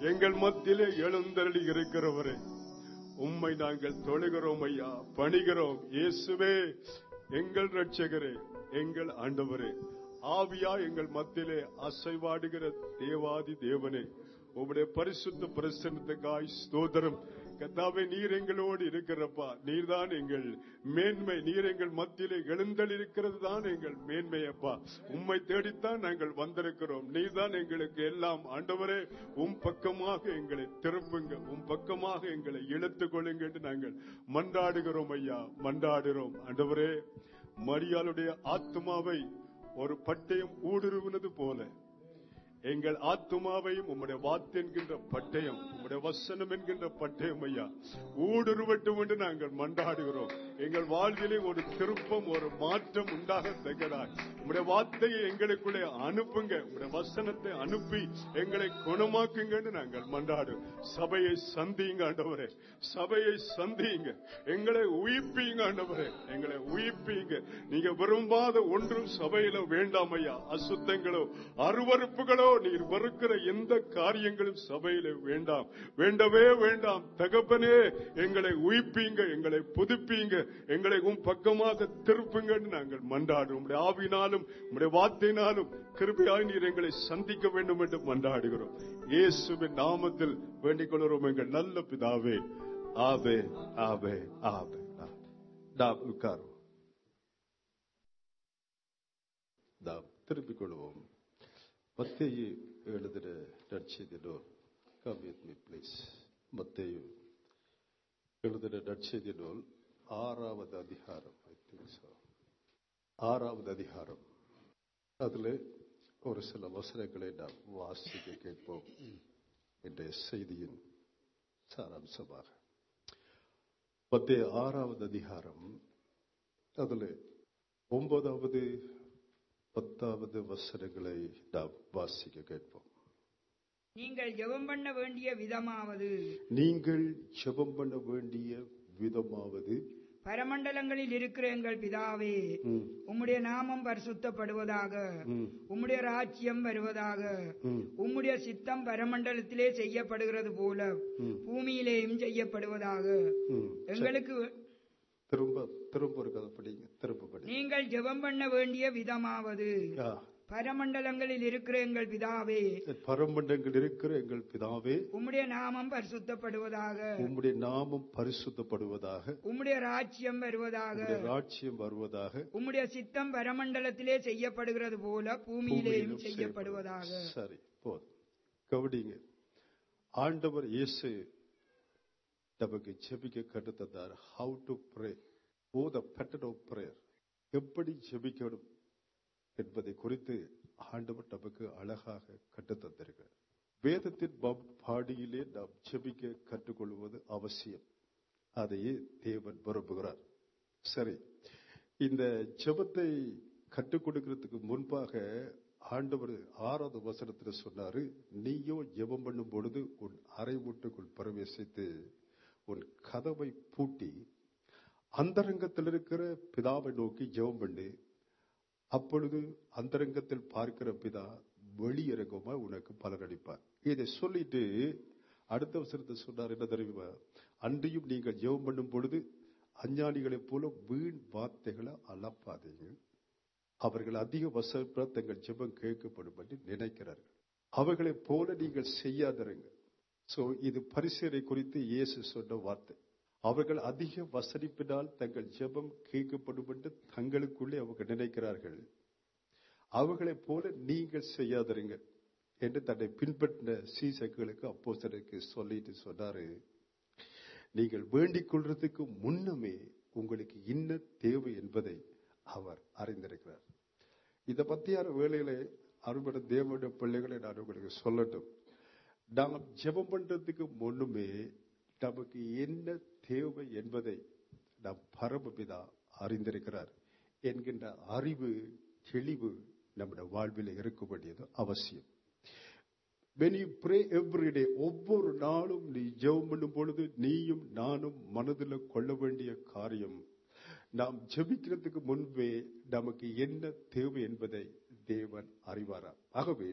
எங்கள் மத்தியிலே எழுந்தருளி இருக்கிறவரே உம்மை நாங்கள் தொழுகிறோம் ஐயா பணிகிறோம் இயேசுவே எங்கள் ரட்சகரே எங்கள் ஆண்டவரே ஆவியா எங்கள் மத்தியிலே அசைவாடுகிற தேவாதி தேவனே உம்முடைய பரிசுத்த பிரசன்னத்துக்காய் ஸ்தோத்திரம் கத்தாவே நீர் எங்களோடு இருக்கிறப்பா நீர்தான் எங்கள் மேன்மை நீர் எங்கள் மத்தியிலே எழுந்தல் இருக்கிறது தான் எங்கள் மேன்மை அப்பா உம்மை தேடித்தான் நாங்கள் வந்திருக்கிறோம் நீர்தான் எங்களுக்கு எல்லாம் ஆண்டவரே உம் பக்கமாக எங்களை திருப்புங்க உம் பக்கமாக எங்களை இழுத்துக் கொள்ளுங்க என்று நாங்கள் மன்றாடுகிறோம் ஐயா மன்றாடுகிறோம் ஆண்டவரே மரியாளுடைய ஆத்மாவை ஒரு பட்டயம் ஊடுருவினது போல எங்கள் ஆத்துமாவையும் உம்முடைய வாத்து என்கின்ற பட்டயம் உம்முடைய வசனம் என்கின்ற பட்டயம் ஐயா ஊடுருவட்டும் என்று நாங்கள் மன்றாடுகிறோம் எங்கள் வாழ்விலே ஒரு திருப்பம் ஒரு மாற்றம் உண்டாக தகராய் உம்முடைய வார்த்தையை எங்களுக்குள்ளே அனுப்புங்க உம்முடைய வசனத்தை அனுப்பி எங்களை குணமாக்குங்க என்று நாங்கள் மன்றாடு சபையை சந்தியுங்க ஆண்டவரே சபையை சந்தியுங்க எங்களை உயிப்பீங்க ஆண்டவரே எங்களை உயிப்பீங்க நீங்க விரும்பாத ஒன்றும் சபையில வேண்டாம் ஐயா அசுத்தங்களோ அருவறுப்புகளோ நீர் வெறுக்கிற எந்த காரியங்களும் சபையில வேண்டாம் வேண்டவே வேண்டாம் தகப்பனே எங்களை உயிப்பீங்க எங்களை புதுப்பீங்க எங்களை உம் பக்கமாக திருப்புங்கன்னு நாங்கள் மன்றாடுறோம் உம்முடைய ஆவினாலும் உம்முடைய வார்த்தையினாலும் கிருபையாய் நீர் எங்களை சந்திக்க வேண்டும் என்று மன்றாடுகிறோம் இயேசுவின் நாமத்தில் வேண்டிக் கொள்கிறோம் எங்கள் நல்ல பிதாவே ஆவே ஆவே ஆவே நாம் உட்காரும் நாம் திருப்பிக் கொள்வோம் மத்தேயு எழுதின நற்செய்தி நூல் கம் வித் மீ ப்ளீஸ் மத்தேயு எழுதின நற்செய்தி நூல் ஆறாவது அதிகாரம் ஐ திங்க் so ஆறாவது அதிகாரம் அதில் ஒரு சில வசனங்களை நாம் வாசிக்க கேட்போம் இன்றைய செய்தியின் சாராம்சமாக மத்திய ஆறாவது அதிகாரம் அதில் ஒன்பதாவது பத்தாவது வசனங்களை நாம் வாசிக்க கேட்போம் நீங்கள் ஜெபம் பண்ண வேண்டிய விதமாவது நீங்கள் ஜெபம் பண்ண வேண்டிய விதமாவது பரமண்டலங்களில் இருக்கிற எங்கள் பிதாவே ம், உம்முடைய நாமம் பரிசுத்தப்படுவதாக ம், உம்முடைய ராஜ்யம் வருவதாக ம், உம்முடைய சித்தம் பரமண்டலத்திலே செய்யப்படுகிறது போல ம், பூமியிலேயும் செய்யப்படுவதாக ம். எங்களுக்கு திரும்ப திரும்ப ஒரு கதை படிங்க திரும்ப படி நீங்கள் ஜெபம் பண்ண வேண்டிய விதமாவது ஆ, பரமண்டலங்களில் இருக்கிற எங்கள் பிதாவே பரமண்டங்கள் இருக்கிற எங்கள் பிதாவே உம்முடைய நாமம் பரிசுத்தப்படுவதாக உம்முடைய நாமம் பரிசுத்தப்படுவதாக உம்முடைய ராஜ்யம் வருவதாக உம்முடைய ராட்சியம் வருவதாக உம்முடைய சித்தம் பரமண்டலத்திலே செய்யப்படுகிறது போல பூமியிலேயும் பூமியிலும் செய்யப்படுவதாக சரி போதும் கவனிங்க ஆண்டவர் இயேசு நமக்கு ஜெபிக்க கற்றுத்தந்தார் how to pray oh the pattern of prayer எப்படி ஜெபிக்கணும் என்பதை குறித்து ஆண்டவர் நமக்கு அழகாக கற்றுத்தந்திருக்கிறார் வேதத்தின் பம்- பாடியிலே நாம் ஜெபிக்க கற்றுக்கொள்வது அவசியம் அதையே தேவன் விரும்புகிறார் சரி இந்த ஜெபத்தை கற்றுக் கொடுக்கிறதுக்கு முன்பாக ஆண்டவர் ஆறாவது வசனத்தில் சொன்னாரு நீயோ ஜெபம் பண்ணும் பொழுது உன் அறை வீட்டுக்குள் பிரவேசித்து உன் கதவை பூட்டி அந்தரங்கத்தில் இருக்கிற பிதாவை நோக்கி ஜெபம் பண்ணு அப்பொழுது அந்தரங்கத்தில் பார்க்கிற பிதா வெளியிறக்கமா உனக்கு பலனளிப்பார் இதை சொல்லிட்டு அடுத்த வசனத்தை சொன்னார் என்ன தெரியுமா அன்றியும் நீங்கள் ஜெபம் பண்ணும் பொழுது அஞ்ஞானிகளைப் போல வீண் வார்த்தைகளை அளப்பாதீங்க அவர்கள் அதிக வசப்ப தங்கள் ஜெபம் கேட்கப்படும் என்று நினைக்கிறார்கள் அவர்களைப் போல நீங்கள் செய்யாதிருங்க சோ இது பரிசீலனை குறித்து இயேசு சொன்ன வார்த்தை அவர்கள் அதிக வசனிப்பினால் தங்கள் ஜெபம் கேட்கப்படும் என்று தங்களுக்குள்ளே அவங்க நினைக்கிறார்கள் அவர்களைப் போல நீங்கள் செய்யாதிருங்க என்று தன்னை பின்பற்றின சீசர்களுக்கு அப்போஸ்தலருக்கு சொல்லிட்டு சொன்னாரு நீங்கள் வேண்டிக் கொள்றதுக்கு முன்னமே உங்களுக்கு என்ன தேவை என்பதை அவர் அறிந்திருக்கிறார் இதை பத்தியான வேலையிலே அருமையான தேவனுடைய பிள்ளைகளை நான் உங்களுக்கு சொல்லட்டும் நாம் ஜெபம் பண்றதுக்கு முன்னுமே நமக்கு என்ன தேவை என்பதை நம் பரமபிதா அறிந்திருக்கிறார் என்கின்ற அறிவு தெளிவு நம்முடைய வாழ்வில் இருக்க வேண்டியது அவசியம் when you pray every day ஒவ்வொரு நாளும் நீ ஜெபம் பண்ணும் பொழுது நீயும் நானும் மனதில் கொள்ள வேண்டிய காரியம் நாம் ஜெபிக்கிறதுக்கு முன்பே நமக்கு என்ன தேவை என்பதை தேவன் அறிவாரா ஆகவே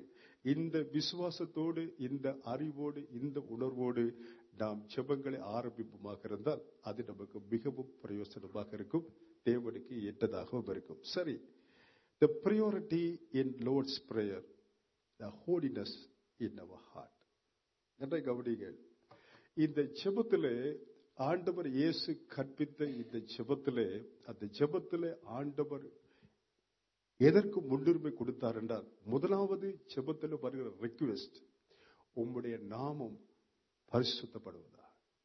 இந்த விசுவாசத்தோடு இந்த அறிவோடு இந்த உணர்வோடு நாம் ஜெபங்களை ஆரம்பிப்புமாக இருந்தால் அது நமக்கு மிகவும் பிரயோசனமாக இருக்கும் தேவனுக்கு ஏற்றதாகவும் இருக்கும் சரி the priority in Lord's prayer the holiness in our heart என்ற கவனிகள் இந்த ஜெபத்திலே ஆண்டவர் இயேசு கற்பித்த இந்த ஜெபத்திலே அந்த ஜெபத்திலே ஆண்டவர் எதற்கு முன்னுரிமை கொடுத்தார் என்றால் முதலாவது ஜெபத்தில் வருகிற ரெக்வெஸ்ட் உம்முடைய நாமம் பரிசுத்தப்படுவதா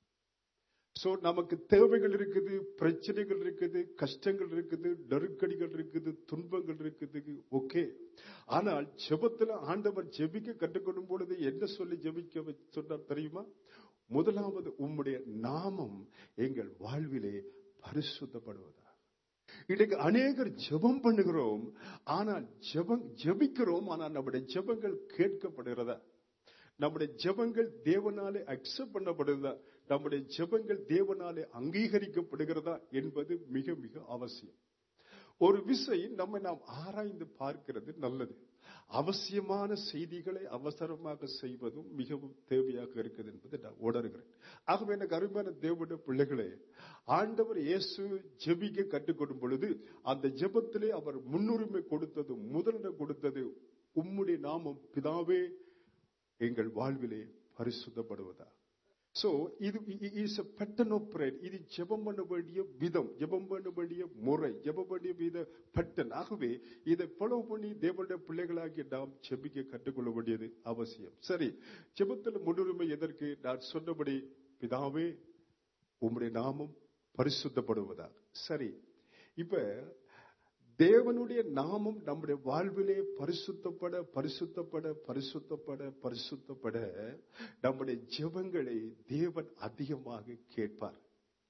சோ நமக்கு தேவைகள் இருக்குது பிரச்சனைகள் இருக்குது கஷ்டங்கள் இருக்குது நெருக்கடிகள் இருக்குது துன்பங்கள் இருக்குது ஓகே ஆனால் ஜெபத்துல ஆண்டவர் ஜெபிக்க கற்றுக்கொள்ளும் பொழுது என்ன சொல்லி ஜெபிக்க வ- சொன்னார் தெரியுமா முதலாவது உம்முடைய நாமம் எங்கள் வாழ்விலே பரிசுத்தப்படுவதா இன்னைக்கு அநேகர் ஜெபம் பண்ணுகிறோம் ஆனால் ஜெபம் ஜெபிக்கிறோம் ஆனால் நம்முடைய ஜெபங்கள் கேட்கப்படுகிறதா நம்முடைய ஜெபங்கள் தேவனாலே அக்செப்ட் பண்ணப்படுகிறதா நம்முடைய ஜெபங்கள் தேவனாலே அங்கீகரிக்கப்படுகிறதா என்பது மிக மிக அவசியம் ஒரு விசை நம்மை நாம் ஆராய்ந்து பார்க்கிறது நல்லது அவசியமான செய்திகளை அவசரமாக செய்வதும் மிகவும் தேவையாக இருக்குது என்பதை நான் உணர்கிறேன் ஆகவே எனக்கு அருமையான தேவனுடைய பிள்ளைகளே ஆண்டவர் இயேசு ஜெபிக்க கற்றுக்கொடும் பொழுது அந்த ஜெபத்திலே அவர் முன்னுரிமை கொடுத்தது முதலிடம் கொடுத்தது உம்முடைய நாமம் பிதாவே எங்கள் வாழ்விலே பரிசுத்தப்படுவதா சோ இது is a pattern of prayer இது ஜெபம் பண்ண வேண்டிய விதம் ஜெபம் பண்ண வேண்டிய முறை ஜெபம் வேண்டிய வித பட்டன் ஆகவே இதை ஃபாலோ பண்ணி தேவனுடைய பிள்ளைகளாகி நாம் ஜெபிக்க கற்றுக்கொள்ள வேண்டியது அவசியம் சரி ஜெபத்தில் முன்னுரிமை எதற்கு நான் சொன்னபடி பிதாவே உம்முடைய நாமம் பரிசுத்தப்படுவதா சரி இப்ப தேவனுடைய நாமம் நம்முடைய வாழ்விலே பரிசுத்தப்பட பரிசுத்தப்பட பரிசுத்தப்பட பரிசுத்தப்பட நம்முடைய ஜெபங்களை தேவன் அதிகமாக கேட்பார்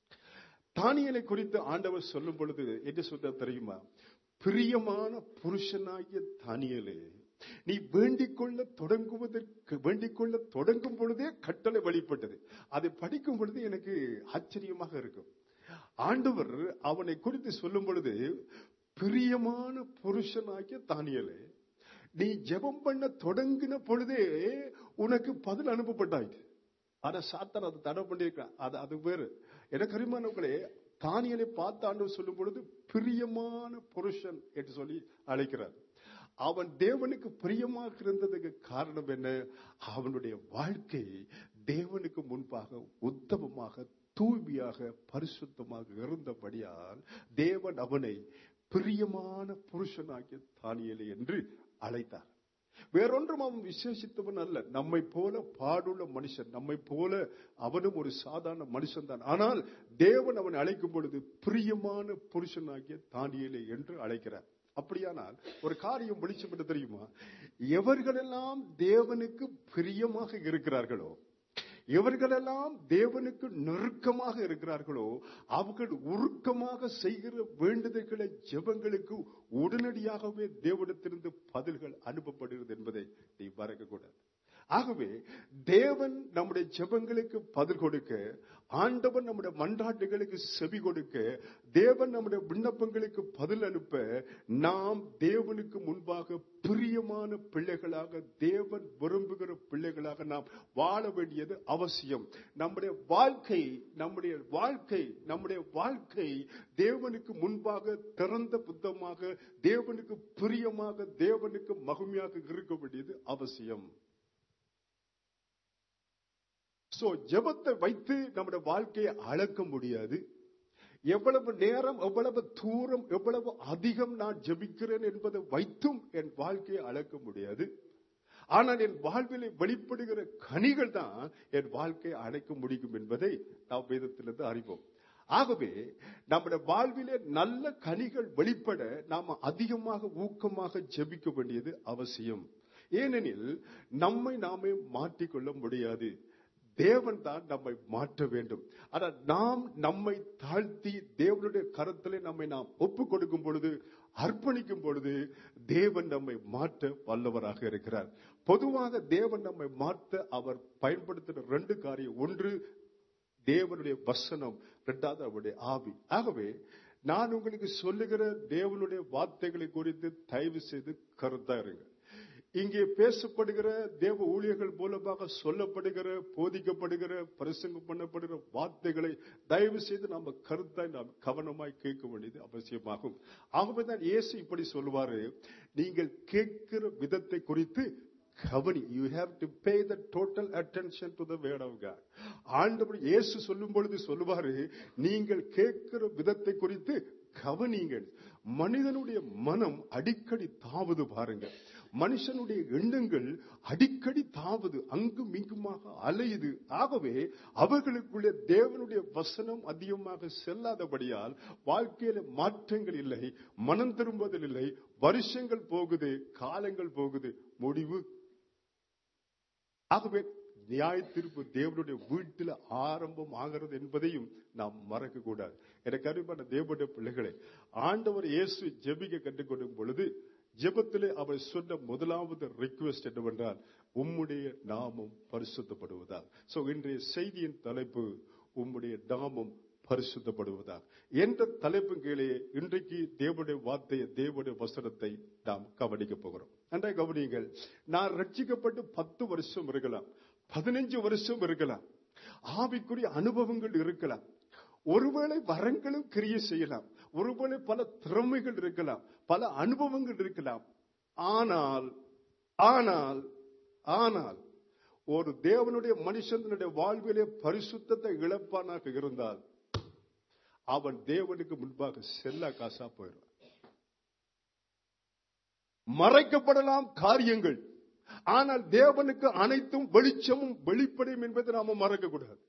தானியலை குறித்து ஆண்டவர் சொல்லும் பொழுது என்ன சொல்ற தெரியுமா பிரியமான புருஷனாகிய தானியலே நீ வேண்டிக் கொள்ள தொடங்குவதற்கு வேண்டிக் கொள்ள தொடங்கும் பொழுதே கட்டளை வெளிப்பட்டது அதை படிக்கும் பொழுது எனக்கு ஆச்சரியமாக இருக்கும் ஆண்டவர் அவனை குறித்து சொல்லும் பொழுது பிரியமான புருஷனாகிய தானியலே நீ ஜெபம் பண்ண தொடங்கின பொழுதே உனக்கு பதில் அனுப்பப்பட்டாயிற்று ஆனா சாத்தான் அதை தடை பண்ணியிருக்கான் அது அது வேறு எனக்கு அருமானவர்களே தானியலை பார்த்து ஆண்டவர் சொல்லும் பொழுது பிரியமான புருஷன் என்று சொல்லி அழைக்கிறார் அவன் தேவனுக்கு பிரியமாக இருந்ததுக்கு காரணம் என்ன அவனுடைய வாழ்க்கை தேவனுக்கு முன்பாக உத்தமமாக தூய்மையாக பரிசுத்தமாக இருந்தபடியால் தேவன் அவனை பிரியமான புருஷனாகிய தானியலை என்று அழைத்தார் வேறொன்றும் அவன் விசேஷித்தவன் அல்ல நம்மை போல பாடுள்ள மனுஷன் நம்மை போல அவனும் ஒரு சாதாரண மனுஷன் தான் ஆனால் தேவன் அவனை அழைக்கும் பொழுது பிரியமான புருஷனாகிய தானியலை என்று அழைக்கிறார் அப்படியானால் ஒரு காரியம் வெளிச்சப்பட்டு தெரியுமா எவர்களெல்லாம் தேவனுக்கு பிரியமாக இருக்கிறார்களோ எவர்களெல்லாம் தேவனுக்கு நெருக்கமாக இருக்கிறார்களோ அவர்கள் உருக்கமாக செய்கிற வேண்டுதல்களை ஜெபங்களுக்கு உடனடியாகவே தேவனிடத்திலிருந்து பதில்கள் அனுப்பப்படுகிறது என்பதை நீ மறக்கக்கூடாது ஆகவே தேவன் நம்முடைய ஜெபங்களுக்கு பதில் கொடுக்க ஆண்டவன் நம்முடைய மன்றாட்டுகளுக்கு செவி கொடுக்க தேவன் நம்முடைய விண்ணப்பங்களுக்கு பதில் அனுப்ப நாம் தேவனுக்கு முன்பாக பிரியமான பிள்ளைகளாக தேவன் விரும்புகிற பிள்ளைகளாக நாம் வாழ வேண்டியது அவசியம் நம்முடைய வாழ்க்கை நம்முடைய வாழ்க்கை நம்முடைய வாழ்க்கை தேவனுக்கு முன்பாக திறந்த புத்தமாக தேவனுக்கு பிரியமாக தேவனுக்கு மகிமையாக இருக்க வேண்டியது அவசியம் சோ ஜெபத்தை வைத்து நம்முடைய வாழ்க்கையை அளக்க முடியாது எவ்வளவு நேரம் எவ்வளவு தூரம் எவ்வளவு அதிகம் நான் ஜெபிக்கிறேன் என்பதை வைத்தும் என் வாழ்க்கையை அளக்க முடியாது ஆனால் என் வாழ்விலே வெளிப்படுகிற கனிகள் தான் என் வாழ்க்கையை அழைக்க முடியும் என்பதை நாம் வேதத்திலிருந்து அறிவோம் ஆகவே நம்முடைய வாழ்விலே நல்ல கனிகள் வெளிப்பட நாம் அதிகமாக ஊக்கமாக ஜெபிக்க வேண்டியது அவசியம் ஏனெனில் நம்மை நாமே மாற்றிக்கொள்ள முடியாது தேவன் தான் நம்மை மாற்ற வேண்டும் ஆனால் நாம் நம்மை தாழ்த்தி தேவனுடைய கரத்திலே நம்மை நாம் ஒப்பு கொடுக்கும் பொழுது அர்ப்பணிக்கும் பொழுது தேவன் நம்மை மாற்ற வல்லவராக இருக்கிறார் பொதுவாக தேவன் நம்மை மாற்ற அவர் பயன்படுத்துகிற ரெண்டு காரியம் ஒன்று தேவனுடைய வசனம் இரண்டாவது அவருடைய ஆவி ஆகவே நான் உங்களுக்கு சொல்லுகிற தேவனுடைய வார்த்தைகளை குறித்து தயவு செய்து கருத்தா இருங்க இங்கே பேசப்படுகிற தேவ ஊழியர்கள் மூலமாக சொல்லப்படுகிற போதிக்கப்படுகிற பிரசங்கம் பண்ணப்படுகிற வார்த்தைகளை தயவு செய்து நாம கருத்தாய் நாம் கவனமாய் கேட்க வேண்டியது அவசியமாகும் ஆகவேதான் இயேசு இப்படி சொல்லுவாரு நீங்கள் கேட்கிற விதத்தை குறித்து கவனி you have to pay the total attention to the word of God ஆண்டவர் இயேசு சொல்லும் பொழுது சொல்லுவாரு நீங்கள் கேட்கிற விதத்தை குறித்து கவனிங்கள் மனிதனுடைய மனம் அடிக்கடி தாவுது பாருங்க மனுஷனுடைய எண்ணங்கள் அடிக்கடி தாவுது அங்கும் இங்குமாக அலையுது ஆகவே அவர்களுக்குள்ளே தேவனுடைய வசனம் அதிகமாக செல்லாதபடியால் வாழ்க்கையில மாற்றங்கள் இல்லை மனம் திரும்புவதில் இல்லை வருஷங்கள் போகுது காலங்கள் போகுது முடிவு ஆகவே நியாய தீர்ப்பு தேவனுடைய வீட்டில் ஆரம்பம் ஆகிறது என்பதையும் நாம் மறக்க கூடாது எனக்கு அருமையான தேவனுடைய பிள்ளைகளை ஆண்டவர் இயேசு ஜெபிக்க கற்றுக்கொள்ளும் பொழுது ஜெபத்திலே அவர் சொன்ன முதலாவது ரிக்வெஸ்ட் என்னவென்றால் உம்முடைய நாமம் பரிசுத்தப்படுவதா சோ இன்றைய செய்தியின் தலைப்பு உம்முடைய நாமம் பரிசுத்தப்படுவதா என்ற தலைப்பின் கீழே இன்றைக்கு தேவனுடைய வார்த்தையை தேவனுடைய வசனத்தை நாம் கவனிக்க போகிறோம் நன்றாக கவனியுங்கள் நான் ரட்சிக்கப்பட்டு பத்து வருஷம் இருக்கலாம் பதினஞ்சு வருஷம் இருக்கலாம் ஆவிக்குரிய அனுபவங்கள் இருக்கலாம் ஒருவேளை வரங்களும் கிரிய செய்யலாம் ஒருவேளை பல திறமைகள் இருக்கலாம் பல அனுபவங்கள் இருக்கலாம் ஆனால் ஆனால் ஆனால் ஒரு தேவனுடைய மனுஷனுடைய வாழ்விலே பரிசுத்தத்தை இழப்பானாக இருந்தால் அவன் தேவனுக்கு முன்பாக செல்ல காசா போயிடுவான் மறைக்கப்படலாம் காரியங்கள் ஆனால் தேவனுக்கு அனைத்தும் வெளிச்சமும் வெளிப்படையும் என்பதை நாம மறக்க கூடாது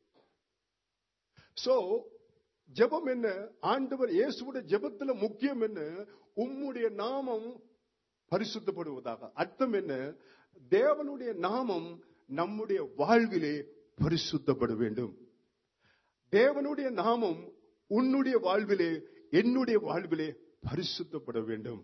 சோ ஜெபம் என்ன ஆண்டவர் இயேசுடைய ஜெபத்துல முக்கியம் என்ன உம்முடைய நாமம் பரிசுத்தப்படுவதாக அர்த்தம் என்ன தேவனுடைய நாமம் நம்முடைய வாழ்விலே பரிசுத்தப்பட வேண்டும் தேவனுடைய நாமம் உன்னுடைய வாழ்விலே என்னுடைய வாழ்விலே பரிசுத்தப்பட வேண்டும்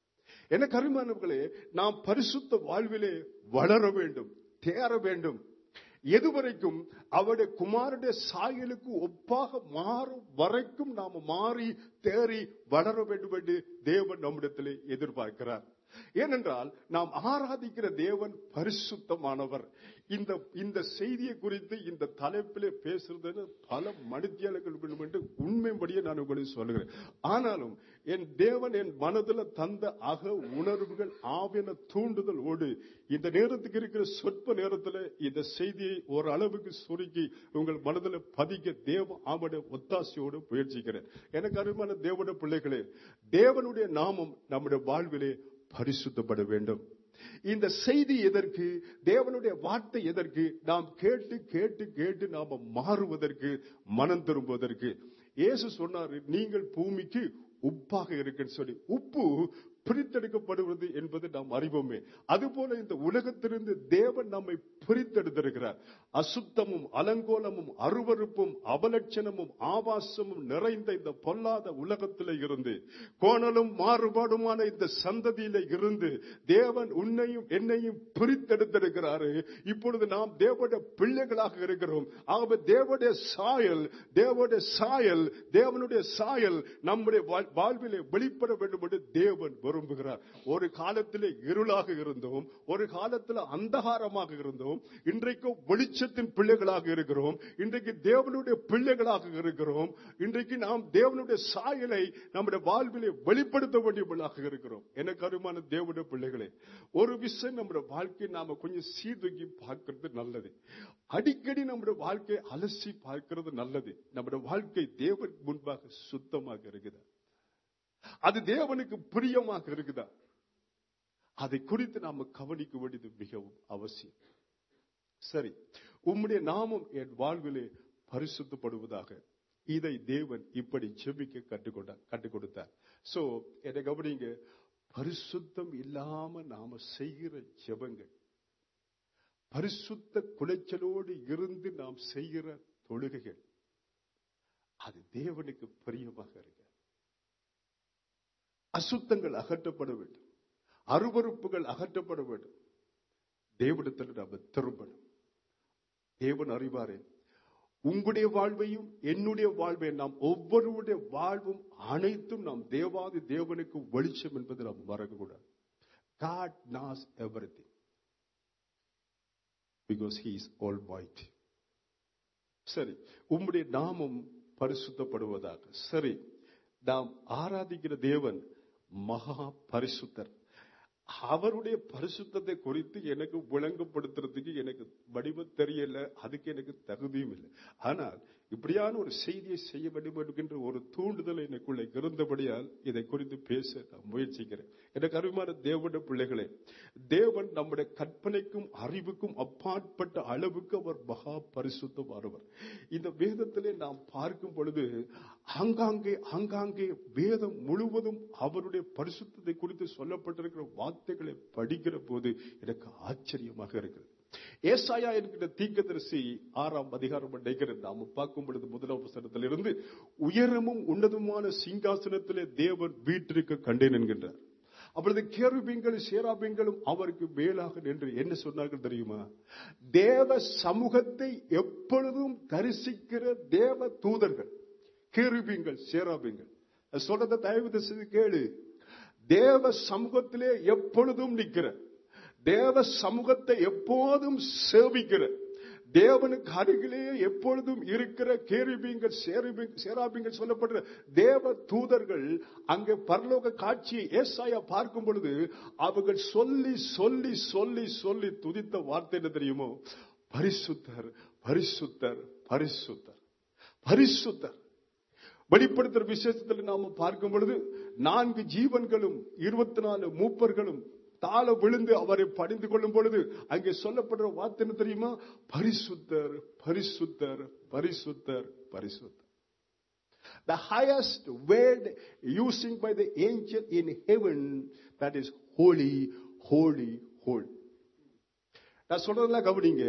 என கருமானவர்களே நாம் பரிசுத்த வாழ்விலே வளர வேண்டும் தேர வேண்டும் எதுவரைக்கும் அவருடைய குமாருடைய சாயலுக்கு ஒப்பாக மாறும் வரைக்கும் நாம மாறி தேறி வளர வேண்டும் என்று தேவன் நம்மிடத்திலே எதிர்பார்க்கிறார் ஏனென்றால் நாம் ஆராதிக்கிற தேவன் பரிசுத்தமானவர் இந்த இந்த செய்தியை குறித்து இந்த தலைப்பிலே பேசுறது பல மனிதர்கள் என்று உண்மைப்படியே நான் உங்களுக்கு சொல்லுகிறேன் ஆனாலும் என் தேவன் என் மனதில் தந்த அக உணர்வுகள் ஆவின தூண்டுதல் ஓடு இந்த நேரத்துக்கு இருக்கிற சொற்ப நேரத்தில் இந்த செய்தியை ஒரு அளவுக்கு சுருக்கி உங்கள் மனதில் பதிக்க தேவ ஆவட ஒத்தாசையோடு முயற்சிக்கிறேன் எனக்கு அருமையான தேவனுடைய பிள்ளைகளே தேவனுடைய நாமம் நம்முடைய வாழ்விலே பரிசுத்தப்பட வேண்டும் இந்த செய்தி எதற்கு தேவனுடைய வார்த்தை எதற்கு நாம் கேட்டு கேட்டு கேட்டு நாம மாறுவதற்கு மனம் திரும்புவதற்கு இயேசு சொன்னாரு நீங்கள் பூமிக்கு உப்பாக இருக்குன்னு சொல்லி உப்பு பிரித்தெடுக்கப்படுவது என்பது நாம் அறிவோமே அதுபோல இந்த உலகத்திலிருந்து தேவன் நம்மை பிரித்தெடுத்திருக்கிறார் அசுத்தமும் அலங்கோலமும் அருவறுப்பும் அவலட்சணமும் ஆபாசமும் நிறைந்த இந்த பொல்லாத உலகத்தில இருந்து கோணலும் மாறுபாடுமான இந்த சந்ததியில இருந்து தேவன் உன்னையும் என்னையும் பிரித்தெடுத்திருக்கிறாரு இப்பொழுது நாம் தேவனுடைய பிள்ளைகளாக இருக்கிறோம் ஆகவே தேவனுடைய சாயல் தேவனுடைய சாயல் தேவனுடைய சாயல் நம்முடைய வாழ்விலே வெளிப்பட வேண்டும் என்று தேவன் விரும்புகிறார் ஒரு காலத்திலே இருளாக இருந்தோம் ஒரு காலத்தில் அந்தகாரமாக இருந்தோம் இன்றைக்கு வெளிச்சத்தின் பிள்ளைகளாக இருக்கிறோம் இன்றைக்கு தேவனுடைய பிள்ளைகளாக இருக்கிறோம் இன்றைக்கு நாம் தேவனுடைய சாயலை நம்முடைய வாழ்விலே வெளிப்படுத்த வேண்டியவர்களாக இருக்கிறோம் எனக்கு அருமான தேவனுடைய பிள்ளைகளே ஒரு விஷயம் நம்முடைய வாழ்க்கையை நாம கொஞ்சம் சீர்தூக்கி பார்க்கிறது நல்லது அடிக்கடி நம்முடைய வாழ்க்கையை அலசி பார்க்கிறது நல்லது நம்முடைய வாழ்க்கை தேவன் முன்பாக சுத்தமாக இருக்குது அது தேவனுக்கு பிரியமாக இருக்குதா அதை குறித்து நாம கவனிக்க வேண்டியது மிகவும் அவசியம் சரி உம்முடைய நாமம் என் வாழ்விலே பரிசுத்தப்படுவதாக இதை தேவன் இப்படி செபிக்க கற்றுக்கொண்ட கற்றுக் கொடுத்தார் சோ என்னை கவனிங்க பரிசுத்தம் இல்லாம நாம செய்கிற ஜெபங்கள் பரிசுத்த குலைச்சலோடு இருந்து நாம் செய்கிற தொழுகைகள் அது தேவனுக்கு பிரியமாக இருக்கு அசுத்தங்கள் அகற்றப்பட வேண்டும் அருவறுப்புகள் அகற்றப்பட வேண்டும் தேவனத்தில் நாம் திரும்பணும் தேவன் அறிவாரே உங்களுடைய வாழ்வையும் என்னுடைய வாழ்வையும் நாம் ஒவ்வொருவருடைய வாழ்வும் அனைத்தும் நாம் தேவாதி தேவனுக்கு வெளிச்சம் என்பதை நாம் மறக்கக்கூடாது God knows everything because he is almighty சரி உம்முடைய நாமம் பரிசுத்தப்படுவதாக சரி நாம் ஆராதிக்கிற தேவன் மகா பரிசுத்தர் அவருடைய பரிசுத்தத்தை குறித்து எனக்கு விளங்கப்படுத்துறதுக்கு எனக்கு வடிவம் தெரியல அதுக்கு எனக்கு தகுதியும் இல்லை ஆனால் இப்படியான ஒரு செய்தியை செய்ய வேண்டும் என்கின்ற ஒரு தூண்டுதல் எனக்குள்ள இருந்தபடியால் இதை குறித்து பேச நான் முயற்சிக்கிறேன் எனக்கு அருமையான தேவனுடைய பிள்ளைகளே தேவன் நம்முடைய கற்பனைக்கும் அறிவுக்கும் அப்பாற்பட்ட அளவுக்கு அவர் மகா பரிசுத்தமானவர் இந்த வேதத்திலே நாம் பார்க்கும் பொழுது ஆங்காங்கே ஆங்காங்கே வேதம் முழுவதும் அவருடைய பரிசுத்தத்தை குறித்து சொல்லப்பட்டிருக்கிற வார்த்தைகளை படிக்கிற போது எனக்கு ஆச்சரியமாக இருக்கிறது ஏசாயா என்கிற தீர்க்கதரிசி ஆறாம் அதிகாரம் நினைக்கிற நாம பார்க்கும் பொழுது முதலாம் வசனத்திலிருந்து உயரமும் உன்னதமான சிங்காசனத்திலே தேவன் வீட்டிற்கு கண்டேன் என்கின்றார் அப்பொழுது கேருபீங்களும் சேராபீங்களும் அவருக்கு மேலாக நின்று என்ன சொன்னார்கள் தெரியுமா தேவ சமூகத்தை எப்பொழுதும் தரிசிக்கிற தேவ தூதர்கள் கேருபீங்கள் சேராபீங்கள் சொல்றத தயவு செய்து கேளு தேவ சமூகத்திலே எப்பொழுதும் நிற்கிற தேவ சமூகத்தை எப்போதும் சேவிக்கிற தேவனுக்கு அருகிலே எப்பொழுதும் இருக்கிற கேரிபீங்கள் சேராபீங்கள் சொல்லப்படுற தேவ தூதர்கள் அங்கே பரலோக காட்சியை ஏசாயா பார்க்கும் பொழுது அவர்கள் சொல்லி சொல்லி சொல்லி சொல்லி துதித்த வார்த்தை என்ன தெரியுமோ பரிசுத்தர் பரிசுத்தர் பரிசுத்தர் பரிசுத்தர் வெளிப்படுத்துற விசேஷத்தில் நாம பார்க்கும் பொழுது நான்கு ஜீவன்களும் இருபத்தி நாலு மூப்பர்களும் தாழ விழுந்து அவரை பணிந்து கொள்ளும் பொழுது அங்கே சொல்லப்படுற வார்த்தை என்ன தெரியுமா பரிசுத்தர் பரிசுத்தர் பரிசுத்தர் பரிசுத்தர் The highest word using by the angel in heaven that is holy, holy, holy. நான் சொல்றதெல்லாம் கவனிங்க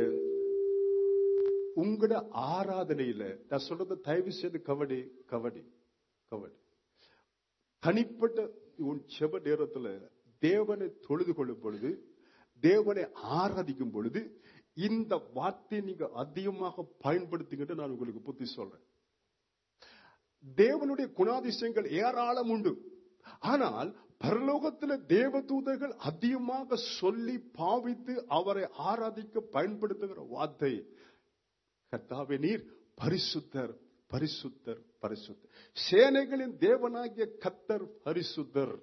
உங்களோட ஆராதனையில நான் சொல்றத தயவு செய்து கவடி கவடி கவடி தனிப்பட்ட உன் செப நேரத்துல தேவனை தொழுது கொள்ளும் பொழுது தேவனை ஆராதிக்கும் பொழுது இந்த வார்த்தையை நீங்க அதிகமாக பயன்படுத்திக்கிட்டு நான் உங்களுக்கு புத்தி சொல்றேன் தேவனுடைய குணாதிசயங்கள் ஏராளம் உண்டு ஆனால் பரலோகத்தில் தேவதூதர்கள் அதிகமாக சொல்லி பாவித்து அவரை ஆராதிக்க பயன்படுத்துகிற வார்த்தை கர்த்தாவே நீர் பரிசுத்தர் பரிசுத்தர் பரிசுத்தர் சேனைகளின் தேவனாகிய கத்தர் பரிசுத்தர்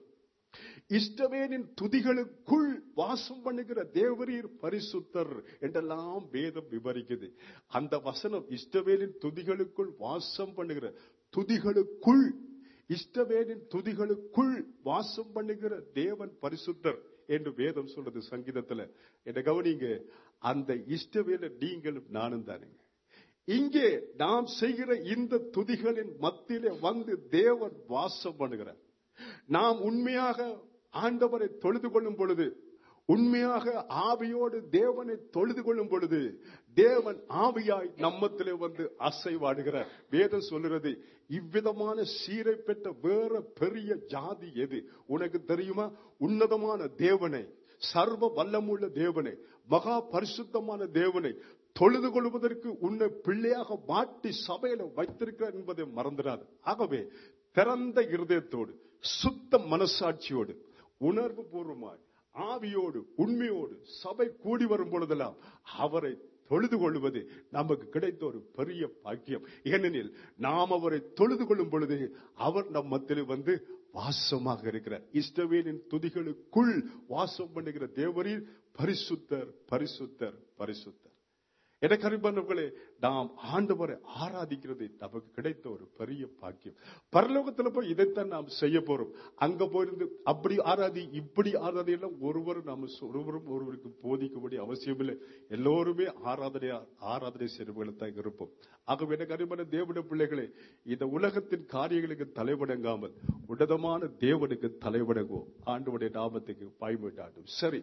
இஷ்டவேனின் துதிகளுக்குள் வாசம் பண்ணுகிற தேவரீர் பரிசுத்தர் என்றெல்லாம் வேதம் விவரிக்குது அந்த வசனம் இஷ்டவேலின் துதிகளுக்குள் வாசம் பண்ணுகிற துதிகளுக்குள் இஷ்டவேலின் துதிகளுக்குள் வாசம் பண்ணுகிற தேவன் பரிசுத்தர் என்று வேதம் சொல்றது சங்கீதத்துல என்ன கவனிங்க அந்த இஷ்டவேல நீங்களும் நானும் தானுங்க இங்கே நாம் செய்கிற இந்த துதிகளின் மத்தியிலே வந்து தேவன் வாசம் பண்ணுகிறார் நாம் உண்மையாக ஆண்டவரை தொழுது கொள்ளும் பொழுது உண்மையாக ஆவியோடு தேவனை தொழுது கொள்ளும் பொழுது தேவன் ஆவியாய் நம்மத்திலே வந்து அசைவாடுகிறார் வேதம் சொல்லுகிறது இவ்விதமான சீரை பெற்ற வேற பெரிய ஜாதி எது உனக்கு தெரியுமா உன்னதமான தேவனை சர்வ வல்லமுள்ள தேவனை மகா பரிசுத்தமான தேவனை தொழுது கொள்வதற்கு உன்னை பிள்ளையாக மாட்டி சபையில வைத்திருக்கிறார் என்பதை மறந்துடாது ஆகவே திறந்த இருதயத்தோடு சுத்த மனசாட்சியோடு உணர்வு பூர்வமாய் ஆவியோடு உண்மையோடு சபை கூடி வரும் பொழுதெல்லாம் அவரை தொழுது கொள்வது நமக்கு கிடைத்த ஒரு பெரிய பாக்கியம் ஏனெனில் நாம் அவரை தொழுது கொள்ளும் பொழுது அவர் நம் மத்தியில் வந்து வாசமாக இருக்கிறார் இஷ்டவேலின் துதிகளுக்குள் வாசம் பண்ணுகிற தேவரில் பரிசுத்தர் பரிசுத்தர் பரிசுத்தர் எனக்கு அருமையானவர்களே நாம் ஆண்டவரை ஆராதிக்கிறது நமக்கு கிடைத்த ஒரு பெரிய பாக்கியம் பரலோகத்துல போய் இதைத்தான் நாம் செய்ய போறோம் அங்க போயிருந்து அப்படி ஆராதி இப்படி ஆராதி எல்லாம் ஒருவரும் நாம ஒருவரும் ஒருவருக்கு போதிக்கும்படி அவசியம் இல்லை எல்லோருமே ஆராதனை ஆராதனை செய்வர்களை தான் இருப்போம் ஆகவே எனக்கு அருமையான தேவனுடைய பிள்ளைகளே இந்த உலகத்தின் காரியங்களுக்கு தலைவணங்காமல் உன்னதமான தேவனுக்கு தலைவணங்குவோம் ஆண்டவனுடைய நாமத்துக்கு பயன்பட்டாண்டும் சரி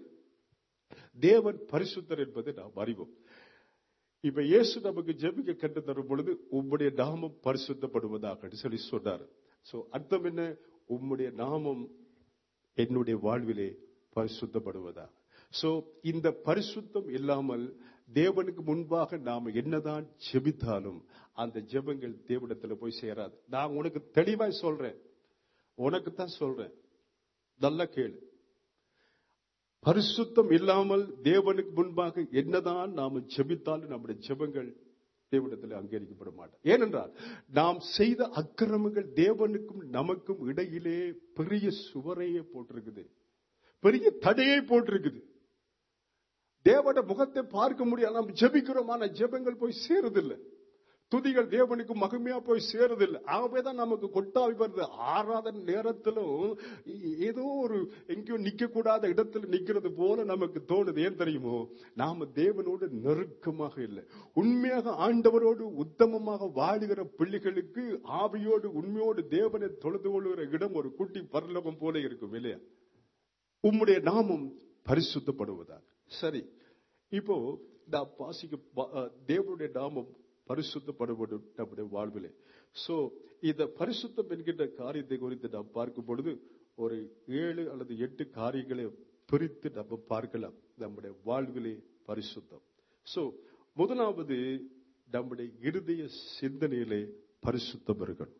தேவன் பரிசுத்தர் என்பதை நாம் அறிவோம் இப்ப இயேசு நமக்கு ஜெபிக்க கண்டு தரும் பொழுது உம்முடைய நாமம் பரிசுத்தப்படுவதாக சொல்லி சொன்னார் சோ அர்த்தம் என்ன உம்முடைய நாமம் என்னுடைய வாழ்விலே பரிசுத்தப்படுவதா சோ இந்த பரிசுத்தம் இல்லாமல் தேவனுக்கு முன்பாக நாம என்னதான் ஜெபித்தாலும் அந்த ஜெபங்கள் தேவனிடத்துல போய் சேராது நான் உனக்கு தெளிவாய் சொல்றேன் உனக்கு தான் சொல்றேன் நல்ல கேளு பரிசுத்தம் இல்லாமல் தேவனுக்கு முன்பாக என்னதான் நாம ஜெபித்தாலும் நம்முடைய ஜெபங்கள் தேவனிடத்தில் அங்கீகரிக்கப்பட மாட்டோம் ஏனென்றால் நாம் செய்த அக்கிரமங்கள் தேவனுக்கும் நமக்கும் இடையிலே பெரிய சுவரையே போட்டிருக்குது பெரிய தடையை போட்டிருக்குது தேவட முகத்தை பார்க்க முடியாது நாம் ஜெபிக்கிறோம் ஆனா ஜெபங்கள் போய் சேருதில்லை துதிகள் தேவனுக்கு மகிமையா போய் சேருதில்லை ஆகவே தான் நமக்கு கொட்டாவி வருது ஆறாத நேரத்திலும் ஏதோ ஒரு எங்கேயோ நிக்க கூடாத இடத்துல நிக்கிறது போல நமக்கு தோணுது ஏன் தெரியுமோ நாம தேவனோடு நெருக்கமாக இல்லை உண்மையாக ஆண்டவரோடு உத்தமமாக வாழுகிற பிள்ளைகளுக்கு ஆவியோடு உண்மையோடு தேவனை தொழுது கொள்கிற இடம் ஒரு குட்டி பரலோகம் போல இருக்கும் இல்லையா உம்முடைய நாமம் பரிசுத்தப்படுவதாக சரி இப்போ நான் வாசிக்க பா- அஹ், தேவனுடைய நாமம் பரிசுத்தப்படுவது நம்முடைய வாழ்விலே சோ இந்த பரிசுத்தம் என்கின்ற காரியத்தை குறித்து நாம் பார்க்கும் பொழுது ஒரு ஏழு அல்லது எட்டு காரியங்களை பிரித்து நம்ம பார்க்கலாம் நம்முடைய வாழ்விலே பரிசுத்தம் சோ முதலாவது நம்முடைய இருதய சிந்தனையிலே பரிசுத்தம் இருக்கணும்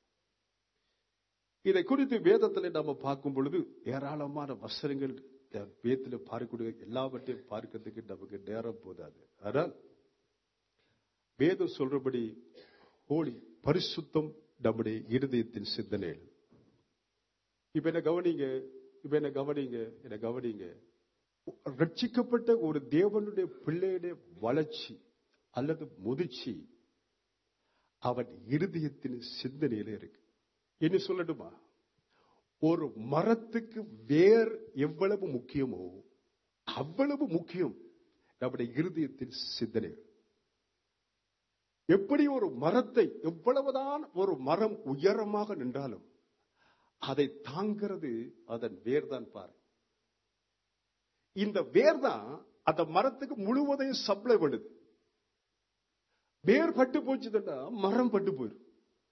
இதை குறித்து வேதத்தில் நாம பார்க்கும் பொழுது ஏராளமான வசனங்கள் வேதத்தில் பார்க்கக்கூடிய எல்லாவற்றையும் பார்க்கிறதுக்கு நமக்கு நேரம் போதாது ஆனால் வேதம் சொல்றபடி ஹோலி பரிசுத்தம் நம்முடைய இருதயத்தின் சிந்தனை இப்ப என்ன கவனிங்க இப்ப என்ன கவனிங்க என்ன கவனிங்க ரட்சிக்கப்பட்ட ஒரு தேவனுடைய பிள்ளையுடைய வளர்ச்சி அல்லது முதிர்ச்சி அவன் இருதயத்தின் சிந்தனையில இருக்கு என்ன சொல்லட்டுமா ஒரு மரத்துக்கு வேர் எவ்வளவு முக்கியமோ அவ்வளவு முக்கியம் நம்முடைய இருதயத்தின் சிந்தனை எப்படி ஒரு மரத்தை எவ்வளவுதான் ஒரு மரம் உயரமாக நின்றாலும் அதை தாங்கிறது அதன் வேர் தான் பாரு இந்த வேர் தான் அந்த மரத்துக்கு முழுவதையும் சப்ளை பண்ணுது வேர் பட்டு போச்சுதுன்னா மரம் பட்டு போயிடும்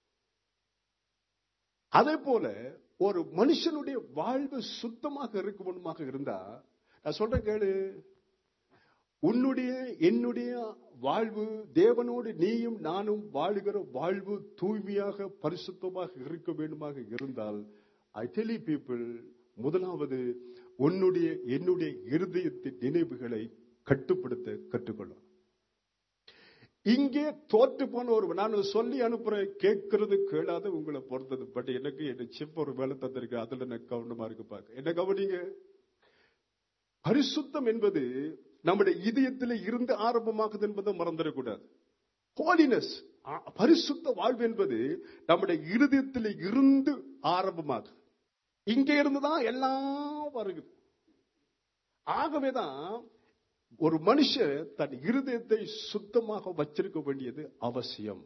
அதே போல ஒரு மனுஷனுடைய வாழ்வு சுத்தமாக இருக்கணுமாக இருந்தா நான் சொல்றேன் கேளு உன்னுடைய என்னுடைய வாழ்வு தேவனோடு நீயும் நானும் வாழுகிற வாழ்வு தூய்மையாக பரிசுத்தமாக இருக்க வேண்டுமாக இருந்தால் ஐ டெலி பீப்புள் முதலாவது உன்னுடைய என்னுடைய இருதயத்தின் நினைவுகளை கட்டுப்படுத்த கற்றுக்கொள்ளும் இங்கே தோற்று போன ஒரு நான் சொல்லி அனுப்புறேன் கேட்கறது கேளாத உங்களை பொறுத்தது பட் எனக்கு என்ன சிப்ப ஒரு வேலை தந்திருக்கு அதுல எனக்கு கவனமா இருக்கு பாக்க என்ன கவனிங்க பரிசுத்தம் என்பது நம்முடைய இதயத்தில் இருந்து ஆரம்பமாகுது என்பதை மறந்துடக்கூடாது ஹோலினஸ் பரிசுத்த வாழ்வு என்பது நம்முடைய இருதயத்தில் இருந்து ஆரம்பமாகுது இங்க இருந்துதான் எல்லாம் வருகுது ஆகவேதான் ஒரு மனுஷன் தன் இருதயத்தை சுத்தமாக வச்சிருக்க வேண்டியது அவசியம்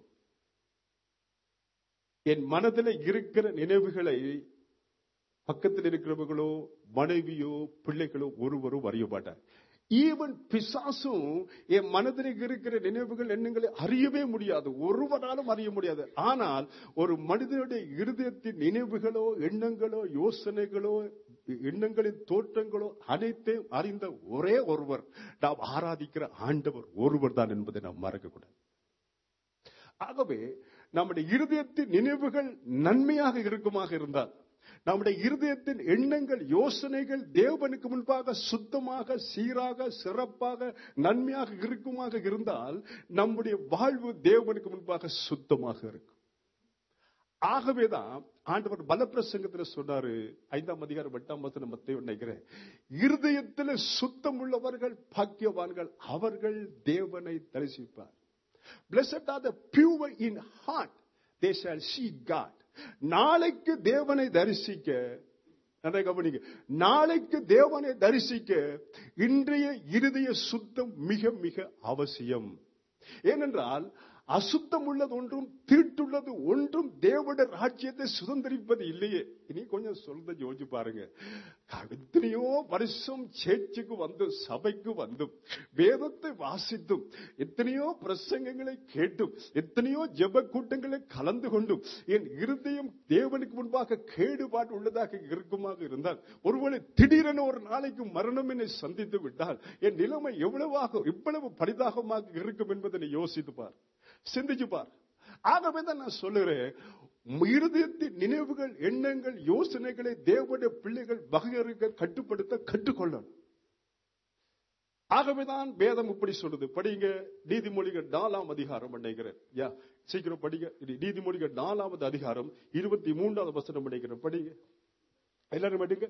என் மனதில் இருக்கிற நினைவுகளை பக்கத்தில் இருக்கிறவர்களோ மனைவியோ பிள்ளைகளோ ஒருவரும் அறிய மாட்டார் ஈவன் பிசாசும் என் மனதில் இருக்கிற நினைவுகள் எண்ணங்களை அறியவே முடியாது ஒருவராலும் அறிய முடியாது ஆனால் ஒரு மனிதனுடைய இருதயத்தின் நினைவுகளோ எண்ணங்களோ யோசனைகளோ எண்ணங்களின் தோற்றங்களோ அனைத்தையும் அறிந்த ஒரே ஒருவர் நாம் ஆராதிக்கிற ஆண்டவர் ஒருவர் தான் என்பதை நாம் மறக்கக்கூடாது ஆகவே நம்முடைய இருதயத்தின் நினைவுகள் நன்மையாக இருக்குமாக இருந்தால் நம்முடைய இருதயத்தின் எண்ணங்கள் யோசனைகள் தேவனுக்கு முன்பாக சுத்தமாக சீராக சிறப்பாக நன்மையாக இருக்குமாக இருந்தால் நம்முடைய வாழ்வு தேவனுக்கு முன்பாக சுத்தமாக இருக்கும் ஆகவேதான் ஆண்டவர் பலப்பிரசங்கத்தில் சொன்னாரு ஐந்தாம் அதிகாரம் எட்டாம் வசனம் மத்திய நினைக்கிறேன் இருதயத்தில் சுத்தம் உள்ளவர்கள் பாக்கியவான்கள் அவர்கள் தேவனை தரிசிப்பார் Blessed are the pure in heart, they shall see God. நாளைக்கு தேவனை தரிசிக்க நல்லா கவனிங்க நாளைக்கு தேவனை தரிசிக்க இன்றைய இருதய சுத்தம் மிக மிக அவசியம் ஏனென்றால் அசுத்தம் உள்ளது ஒன்றும் தீட்டுள்ளது ஒன்றும் தேவட ராஜ்யத்தை சுதந்திரிப்பது இல்லையே இனி கொஞ்சம் சொல்றத யோசிச்சு பாருங்க எத்தனையோ வருஷம் சேர்ச்சுக்கு வந்து சபைக்கு வந்தும் வேதத்தை வாசித்தும் எத்தனையோ பிரசங்கங்களை கேட்டும் எத்தனையோ ஜெப கூட்டங்களை கலந்து கொண்டும் என் இருதயம் தேவனுக்கு முன்பாக கேடுபாடு உள்ளதாக இருக்குமாக இருந்தால் ஒருவேளை திடீரென ஒரு நாளைக்கு மரணம் என்னை சந்தித்து விட்டால் என் நிலைமை எவ்வளவாக இவ்வளவு பரிதாகமாக இருக்கும் என்பதை யோசித்து பார் சிந்திச்சு பார் ஆகவே தான் நான் சொல்லுகிறேன் இருதயத்தின் நினைவுகள் எண்ணங்கள் யோசனைகளை தேவனுடைய பிள்ளைகள் வகையறுக்க கட்டுப்படுத்த கற்றுக்கொள்ளணும் ஆகவேதான் வேதம் இப்படி சொல்லுது படிங்க நீதிமொழிகள் நாலாம் அதிகாரம் நினைக்கிறேன் யா சீக்கிரம் படிங்க இது நீதிமொழிகள் நாலாவது அதிகாரம் இருபத்தி மூன்றாவது வசனம் நினைக்கிறேன் படிங்க எல்லாரும் படிங்க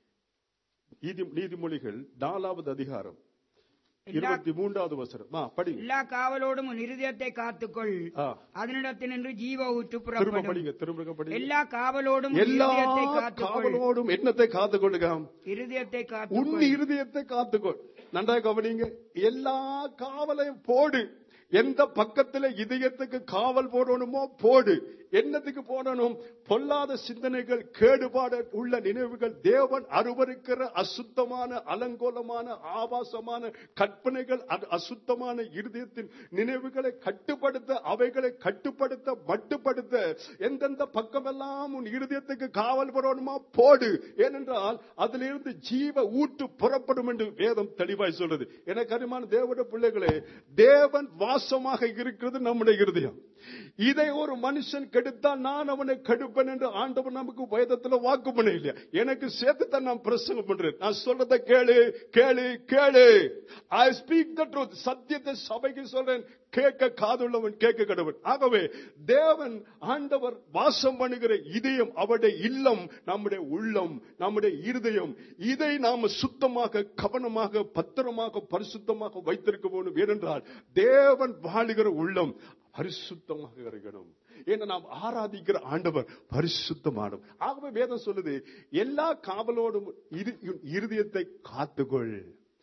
நீதி நீதிமொழிகள் நாலாவது அதிகாரம் எல்லா இருபத்தி மூன்றாவது வசனம் ஆ படிங்க எல்லா காவலோடும் உன் இருதயத்தை காத்துக்கொள் ஆ, அதனிடத்தினின்று ஜீவ ஊற்று திரும்ப புறப்படும் படிங்க திரும்ப படிங்க எல்லா காவலோடும் உன் எல்லா இருதயத்தை காத்துக்கொள் காவலோடும் என்னத்தை காத்துக்கொள்ளுங்க இருதயத்தை உன் காத்துக்கொள் இருதயத்தை காத்துக்கொள் நன்றாக கவனிங்க எல்லா காவலையும் போடு எந்த பக்கத்துல இதயத்துக்கு காவல் போடணுமோ போடு என்னத்துக்கு போடணும் பொல்லாத சிந்தனைகள் கேடுபாடு உள்ள நினைவுகள் தேவன் அருவருக்கிற அசுத்தமான அலங்கோலமான ஆபாசமான கற்பனைகள் அது அசுத்தமான இருதயத்தின் நினைவுகளை கட்டுப்படுத்த அவைகளை கட்டுப்படுத்த மட்டுப்படுத்த எந்தெந்த பக்கமெல்லாம் உன் இருதயத்துக்கு காவல் போடணுமோ போடு ஏனென்றால் அதிலிருந்து ஜீவ ஊற்று புறப்படும் என்று வேதம் தெளிவாய் சொல்றது எனக்கு அருமான தேவனுடைய பிள்ளைகளே தேவன் வாசமாக இருக்கிறது நம்முடைய இருதயம் இதை ஒரு மனுஷன் கெடுத்தால் நான் அவனை கெடுப்பேன் என்று ஆண்டவர் நமக்கு வேதத்துல வாக்கு பண்ண இல்லையா எனக்கு சேர்த்து தான் நான் பிரசங்கம் பண்றேன் நான் சொல்றதை கேளு கேளு கேளு ஐ ஸ்பீக் த ட்ரூத் சத்தியத்தை சபைக்கு சொல்றேன் கேட்க காதுள்ளவன் கேட்க கடவன் ஆகவே தேவன் ஆண்டவர் வாசம் பண்ணுகிற இதயம் அவருடைய இல்லம் நம்முடைய உள்ளம் நம்முடைய இருதயம் இதை நாம சுத்தமாக கவனமாக பத்திரமாக பரிசுத்தமாக வைத்திருக்க வேண்டும் ஏனென்றால் தேவன் வாழுகிற உள்ளம் பரிசுத்தமாக இருக்கணும் ஏன்னா நாம் ஆராதிக்கிற ஆண்டவர் பரிசுத்தமானவர் ஆகவே வேதம் சொல்லுது எல்லா காவலோடும் இரு- இருதயத்தை காத்துக்கொள்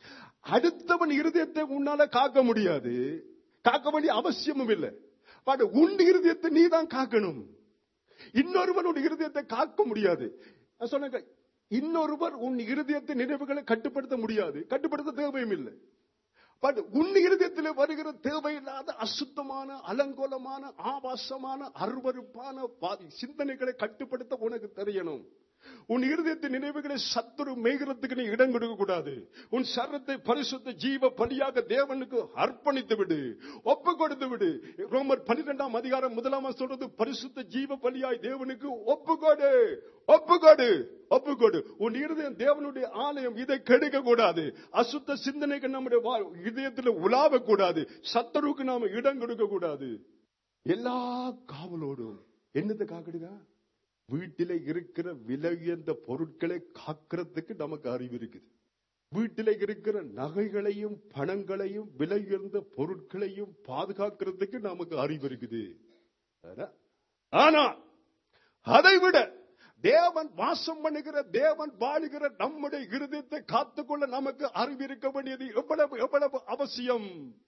அடுத்தவன் இருதயத்தை உன்னால காக்க முடியாது காக்க வேண்டிய அவசியமும் இல்லை பட் உன் இருதயத்தை நீ தான் காக்கணும் இன்னொருவன் உன் இருதயத்தை காக்க முடியாது நான் சொன்னேன் இன்னொருவர் உன் இருதயத்தை நினைவுகளை கட்டுப்படுத்த முடியாது கட்டுப்படுத்த தேவையும் இல்லை பட் உன் இருதயத்தில் வருகிற தேவையில்லாத அசுத்தமான அலங்கோலமான ஆபாசமான அருவருப்பான பா- சிந்தனைகளை கட்டுப்படுத்த உனக்கு தெரியணும் உன் இருதயத்தின் நினைவுகளை சத்துரு மேய்கிறதுக்கு நீ இடம் கொடுக்க கூடாது உன் சரத்தை பரிசுத்த ஜீவ பலியாக தேவனுக்கு அர்ப்பணித்து விடு ஒப்பு கொடுத்து விடு ரோமர் பன்னிரெண்டாம் அதிகாரம் முதலாம் சொல்றது பரிசுத்த ஜீவ பலியாய் தேவனுக்கு ஒப்பு கொடு ஒப்பு கொடு ஒப்பு கொடு உன் இருதயம் தேவனுடைய ஆலயம் இதை கெடுக்க கூடாது அசுத்த சிந்தனைக்கு நம்முடைய வா- இதயத்தில் உலாவ கூடாது சத்தருக்கு நாம இடம் கொடுக்க கூடாது எல்லா காவலோடும் என்னத்தை காக்கிடுங்க வீட்டில இருக்கிற விலையுயர்ந்த பொருட்களை காக்கிறதுக்கு நமக்கு அறிவு இருக்குது வீட்டில இருக்கிற நகைகளையும் பணங்களையும் விலையுயர்ந்த பொருட்களையும் பாதுகாக்கிறதுக்கு நமக்கு அறிவு இருக்குது ஆனா- ஆனா அதை விட தேவன் வாசம் பண்ணுகிற தேவன் வாழுகிற நம்முடைய இருதயத்தை காத்துக்கொள்ள நமக்கு அறிவு இருக்க வேண்டியது எவ்வளவு எவ்வளவு அவசியம்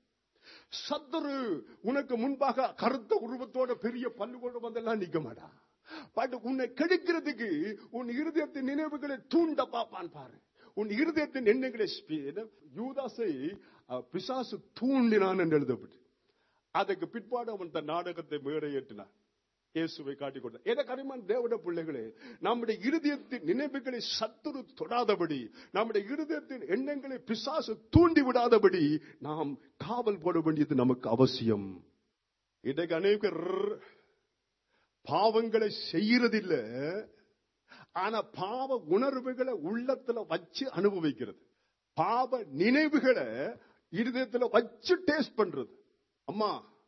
சத்துரு உனக்கு முன்பாக கருத்த உருவத்தோட பெரிய பல்லுகோட வந்தெல்லாம் நிக்க மாட்டா பட் உன்னை கெடுக்கிறதுக்கு உன் இருதயத்தின் நினைவுகளை தூண்ட பாப்பான் பாரு உன் இருதயத்தின் எண்ணங்களை ஸ்பீ- என்ன? யூதாசை அஹ், பிசாசு தூண்டினான் என்று எழுதப்பட்டு அதுக்கு பிற்பாடு அவன் தன் நாடகத்தை மேடையேற்றினான் இயேசுவை காட்டிக் கொண்டார் என கரிமான் தேவட பிள்ளைகளே நம்முடைய இருதயத்தின் நினைவுகளை சத்துரு தொடாதபடி நம்முடைய இருதயத்தின் எண்ணங்களை பிசாசு தூண்டி விடாதபடி நாம் காவல் போட வேண்டியது நமக்கு அவசியம் இன்றைக்கு அநேகர் பாவங்களை செய்யறதில்ல ஆனா பாவ உணர்வுகளை உள்ளத்துல வச்சு அனுபவிக்கிறது பாவ நினைவுகளை இருதயத்துல வச்சு டேஸ்ட் பண்றது அம்மா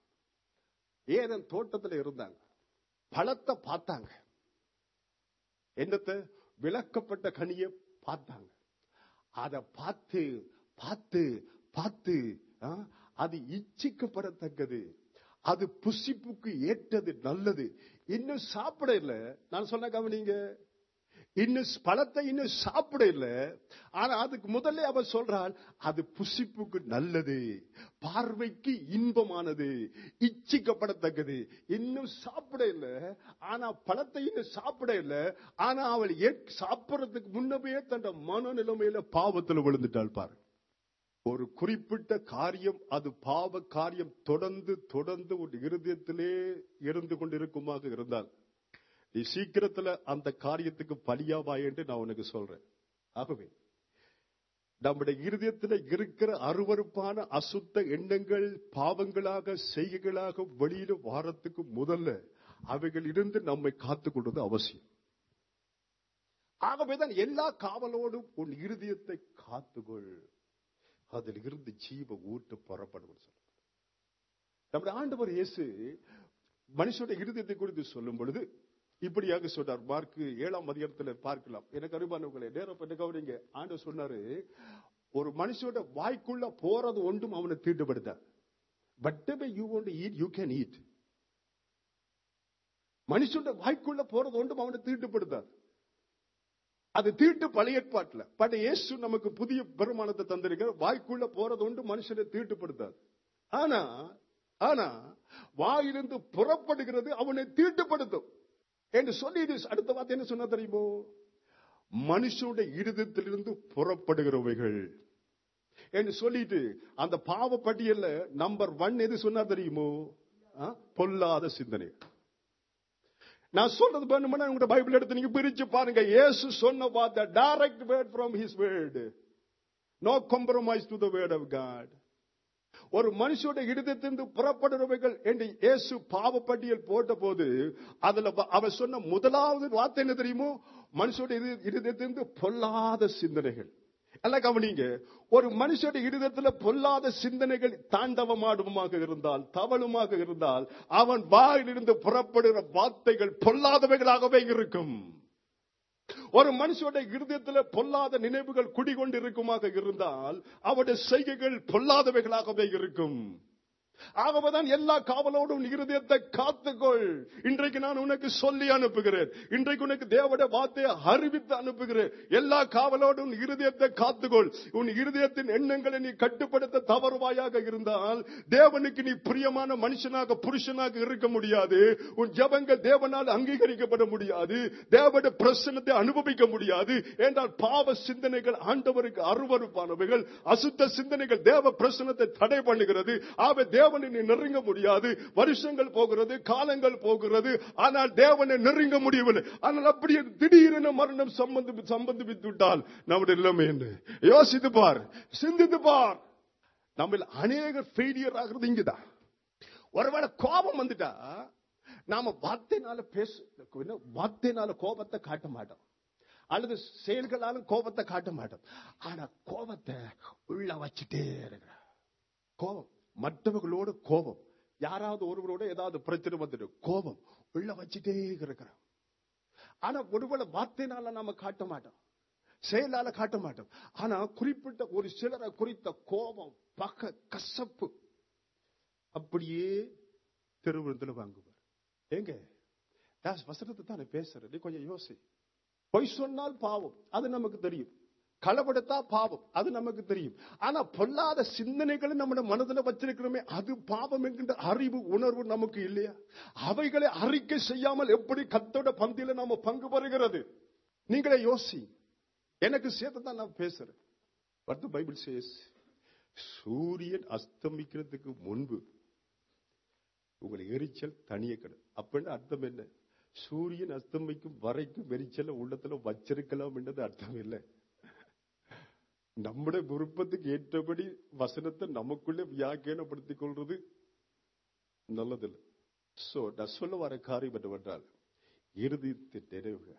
ஏதன் தோட்டத்துல இருந்தாங்க பழத்தை பார்த்தாங்க என்னத்தை விளக்கப்பட்ட கனியை பார்த்தாங்க அத பார்த்து பார்த்து பார்த்து ஆ, அது இச்சிக்கப்படத்தக்கது அது புசிப்புக்கு ஏற்றது நல்லது இன்னும் சாப்பிட இல்ல நான் சொன்ன கவனிங்க இன்னும் பழத்தை இன்னும் சாப்பிட இல்ல ஆனா அதுக்கு முதல்ல அவ சொல்றாள் அது புசிப்புக்கு நல்லது பார்வைக்கு இன்பமானது இச்சிக்கப்படத்தக்கது இன்னும் சாப்பிட இல்ல ஆனா பழத்தை இன்னும் சாப்பிட இல்ல ஆனா அவள் ஏற்- சாப்பிடறதுக்கு முன்னமே தன் மனநிலைமையில பாவத்துல விழுந்துட்டாள் பாரு ஒரு குறிப்பிட்ட காரியம் அது பாவ காரியம் தொடர்ந்து தொடர்ந்து ஒரு இருதயத்திலே இருந்து கொண்டிருக்குமாக இருந்தால் நீ சீக்கிரத்துல அந்த காரியத்துக்கு பலியாவா என்று நான் உனக்கு சொல்றேன் ஆகவே நம்முடைய இருதயத்தில் இருக்கிற அருவருப்பான அசுத்த எண்ணங்கள் பாவங்களாக செய்கைகளாக வெளியில வாரத்துக்கு முதல்ல அவைகள் இருந்து நம்மை காத்துக் கொள்வது அவசியம் ஆகவேதான் எல்லா காவலோடும் உன் இருதயத்தை காத்துக்கொள் அதில் இருந்து ஜீவ ஊட்டு புறப்படும் சொல்ல நம்முடைய ஆண்டவர் இயேசு மனுஷனுடைய இருதயத்தை குறித்து சொல்லும் பொழுது இப்படியாக சொன்னார் மார்க் ஏழாம் அதிகாரத்துல பார்க்கலாம் எனக்கு அருமானவங்களே நேரம் பண்ண கவனிங்க ஆண்டவர் சொன்னாரு ஒரு மனுஷனோட வாய்க்குள்ள போறது ஒன்றும் அவனை தீட்டுப்படுத்த but you want eat you can eat மனுஷனோட வாய்க்குள்ள போறது ஒன்றும் அவனை தீட்டுப்படுத்தாது அது தீட்டு பழைய ஏற்பாட்டுல பட் இயேசு நமக்கு புதிய பெருமானத்தை தந்திருக்கிற வாய்க்குள்ள போறது ஒன்று மனுஷனை தீட்டுப்படுத்தாது ஆனா ஆனா வாயிலிருந்து புறப்படுகிறது அவனை தீட்டுப்படுத்தும் என்று சொல்லி இது அடுத்த வார்த்தை என்ன சொன்னா தெரியுமோ மனுஷனுடைய இருதயத்திலிருந்து புறப்படுகிறவைகள் என்று சொல்லிட்டு அந்த பாவ பட்டியல்ல நம்பர் ஒன் எது சொன்னா தெரியுமோ ஆ? பொல்லாத சிந்தனை நான் சொல்றது வேணும்னா உங்க பைபிள் எடுத்து நீங்க பிரிச்சு பாருங்க இயேசு சொன்ன வார்த்தை direct word from his word no compromise to the word of God ஒரு மனுஷோட இருதயத்திலிருந்து புறப்படுறவைகள் என்று இயேசு பாவப்பட்டியல் போட்ட போது அதுல வ- அவர் சொன்ன முதலாவது வார்த்தை என்ன தெரியுமோ மனுஷோட இரு- இருதயத்திலிருந்து பொல்லாத சிந்தனைகள் எல்லாம் கவனிங்க ஒரு மனுஷோட இருதயத்துல பொல்லாத சிந்தனைகள் தாண்டவமாடுமாக இருந்தால் தவளுமாக இருந்தால் அவன் வாயிலிருந்து புறப்படுகிற வார்த்தைகள் பொல்லாதவைகளாகவே இருக்கும் ஒரு மனுஷனுடைய இருதயத்துல பொல்லாத நினைவுகள் குடிகொண்டு இருக்குமாக இருந்தால் அவருடைய செய்கைகள் பொல்லாதவைகளாகவே இருக்கும் ஆகவேதான் எல்லா காவலோடும் உன் இருதயத்தை காத்துக்கொள் இன்றைக்கு நான் உனக்கு சொல்லி அனுப்புகிறேன் இன்றைக்கு உனக்கு தேவட வார்த்தையை அறிவித்து அனுப்புகிறேன் எல்லா காவலோடும் உன் இருதயத்தை காத்துக்கொள் உன் இருதயத்தின் எண்ணங்களை நீ கட்டுப்படுத்த தவறுவாயாக இருந்தால் தேவனுக்கு நீ பிரியமான மனுஷனாக புருஷனாக இருக்க முடியாது உன் ஜபங்கள் தேவனால் அங்கீகரிக்கப்பட முடியாது தேவட பிரசனத்தை அனுபவிக்க முடியாது என்றால் பாவ சிந்தனைகள் ஆண்டவருக்கு அருவருப்பானவைகள் அசுத்த சிந்தனைகள் தேவ பிரசனத்தை தடை பண்ணுகிறது ஆக தேவனை நீ நெருங்க முடியாது வருஷங்கள் போகிறது காலங்கள் போகிறது ஆனால் தேவனை நெருங்க முடியவில்லை ஆனால் அப்படியே திடீரென மரணம் சம்பந்து சம்பந்தித்து விட்டால் நம்முடைய நிலைமை என்ன யோசித்து பார் சிந்தித்து பார் நம்ம அநேக ஃபெயிலியர் ஆகிறது இங்குதான் ஒருவேளை கோபம் வந்துட்டா நாம வார்த்தைனால பேச என்ன, வார்த்தைனால கோபத்தை காட்ட மாட்டோம் அல்லது செயல்களாலும் கோபத்தை காட்ட மாட்டோம் ஆனா கோபத்தை உள்ள வச்சுட்டே இருக்கிற கோபம் மற்றவர்களோட கோபம் யாராவது ஒருவரோட ஏதாவது பிரச்சனை வந்துட்டு கோபம் உள்ள வச்சுட்டே இருக்கிறோம் ஆனா ஒருவேளை வார்த்தைனால நாம காட்ட மாட்டோம் செயலால காட்ட மாட்டோம் ஆனா குறிப்பிட்ட ஒரு சிலரை குறித்த கோபம் பக கசப்பு அப்படியே தெருவிருந்தில் வாங்குவார் ஏங்க தாஸ் வசனத்தை தானே பேசுறேன் நீ கொஞ்சம் யோசி பொய் சொன்னால் பாவம் அது நமக்கு தெரியும் களவெடுத்தா பாவம் அது நமக்கு தெரியும் ஆனா பொல்லாத சிந்தனைகளை நம்ம மனதுல வச்சிருக்கிறோமே அது பாவம் என்கின்ற அறிவு உணர்வு நமக்கு இல்லையா அவைகளை அறிக்கை செய்யாமல் எப்படி கத்தோட பந்தியில நாம பங்கு பெறுகிறது நீங்களே யோசி எனக்கு சேர்த்து தான் நான் பேசுறேன் What the Bible says சூரியன் அஸ்தமிக்கிறதுக்கு முன்பு உங்களை எரிச்சல் தனிய கிடும் அப்படின்னு அர்த்தம் என்ன சூரியன் அஸ்தமிக்கும் வரைக்கும் எரிச்சல உள்ளத்துல வச்சிருக்கலாம் என்றது அர்த்தம் இல்லை நம்முடைய விருப்பத்துக்கு ஏற்றபடி வசனத்தை நமக்குள்ளே வியாக்கியானப்படுத்திக் கொள்றது நல்லதில்லை சோ நான் சொல்ல வர காரியம் என்னவென்றால் இறுதித்தின் நினைவுகள்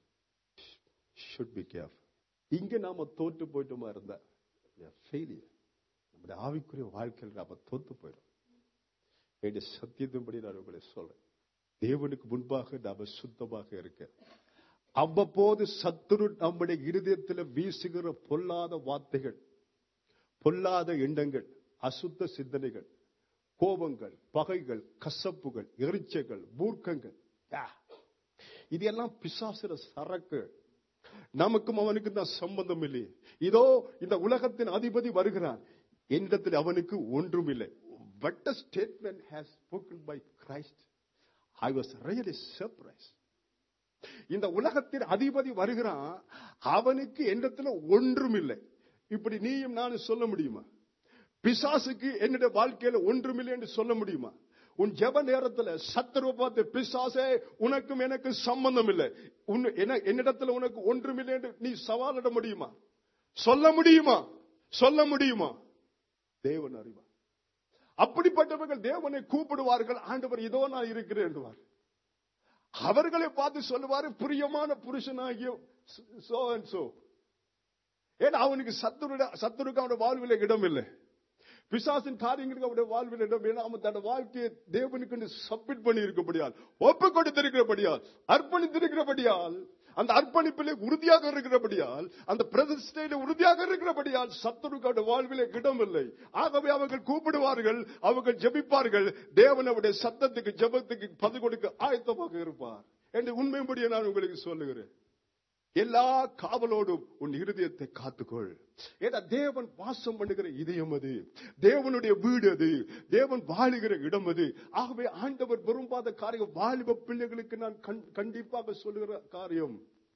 ஷுட் பி கேர்ஃபுல் இங்க நாம தோற்று போயிட்டோமா இருந்தா ஃபெயிலியர் நம்முடைய ஆவிக்குரிய வாழ்க்கையில் நாம தோத்து போயிடும் என்னுடைய சத்தியத்தின்படி நான் உங்களை சொல்றேன் தேவனுக்கு முன்பாக நாம சுத்தமாக இருக்க அவ்வப்போது சத்துரு நம்முடைய இருதயத்தில் வீசுகிற பொல்லாத வார்த்தைகள் பொல்லாத எண்ணங்கள் அசுத்த சிந்தனைகள் கோபங்கள் பகைகள் கசப்புகள் எரிச்சைகள் மூர்க்கங்கள் ஆ, இதெல்லாம் பிசாசுற சரக்கு நமக்கும் அவனுக்கும் தான் சம்பந்தம் இல்லை இதோ இந்த உலகத்தின் அதிபதி வருகிறான் என்னிடத்தில் அவனுக்கு ஒன்றும் இல்லை what a statement has spoken by Christ I was really surprised இந்த உலகத்தின் அதிபதி வருகிறான் அவனுக்கு என்னிடத்துல ஒன்றும் இல்லை இப்படி நீயும் நானும் சொல்ல முடியுமா பிசாசுக்கு என்னுடைய வாழ்க்கையில ஒன்றுமில்லை என்று சொல்ல முடியுமா உன் ஜெப நேரத்துல சத்துருவ பார்த்து பிசாசே உனக்கும் எனக்கு சம்பந்தம் இல்லை உன் என்ன- என்னிடத்துல உனக்கு ஒன்றுமில்லை என்று நீ சவாலிட முடியுமா சொல்ல முடியுமா சொல்ல முடியுமா தேவன் அறிவார் அப்படிப்பட்டவர்கள் தேவனை கூப்பிடுவார்கள் ஆண்டவர் இதோ நான் இருக்கிறேன் என்றுவார் அவர்களை பார்த்து சொல்லுவாரு பிரியமான புருஷனாகிய சோ அண்ட் சோ ஏன்னா அவனுக்கு சத்துருட சத்துருக்கு அவனுடைய வாழ்வில் இடம் இல்லை பிசாசின் காரியங்களுக்கு அவருடைய வாழ்வில் இடம் ஏன்னா அவன் தன் வாழ்க்கையை தேவனுக்கு சப்மிட் பண்ணி இருக்கபடியால் ஒப்பு கொடுத்திருக்கிறபடியால் அர்ப்பணித்திருக்கிறபடியால் அந்த அர்ப்பணிப்பிலே உறுதியாக இருக்கிறபடியால் அந்த பிரதிஷ்டையில உறுதியாக இருக்கிறபடியால் சத்துருக்கு அவருடைய வாழ்விலே இடம் இல்லை ஆகவே அவர்கள் கூப்பிடுவார்கள் அவர்கள் ஜெபிப்பார்கள் தேவன் அவருடைய சத்தத்துக்கு ஜெபத்துக்கு பதில் கொடுக்க ஆயத்தமாக இருப்பார் என்று உண்மைப்படியே நான் உங்களுக்கு சொல்லுகிறேன் எல்லா காவலோடும் உன் இருதயத்தை காத்துக்கொள் ஏன்னா தேவன் வாசம் பண்ணுகிற இதயம் அது தேவனுடைய வீடு அது தேவன் வாழுகிற இடம் அது ஆகவே ஆண்டவர் விரும்பாத காரியம் வாலிப பிள்ளைகளுக்கு நான் கண்- கண்டிப்பாக சொல்லுகிற காரியம்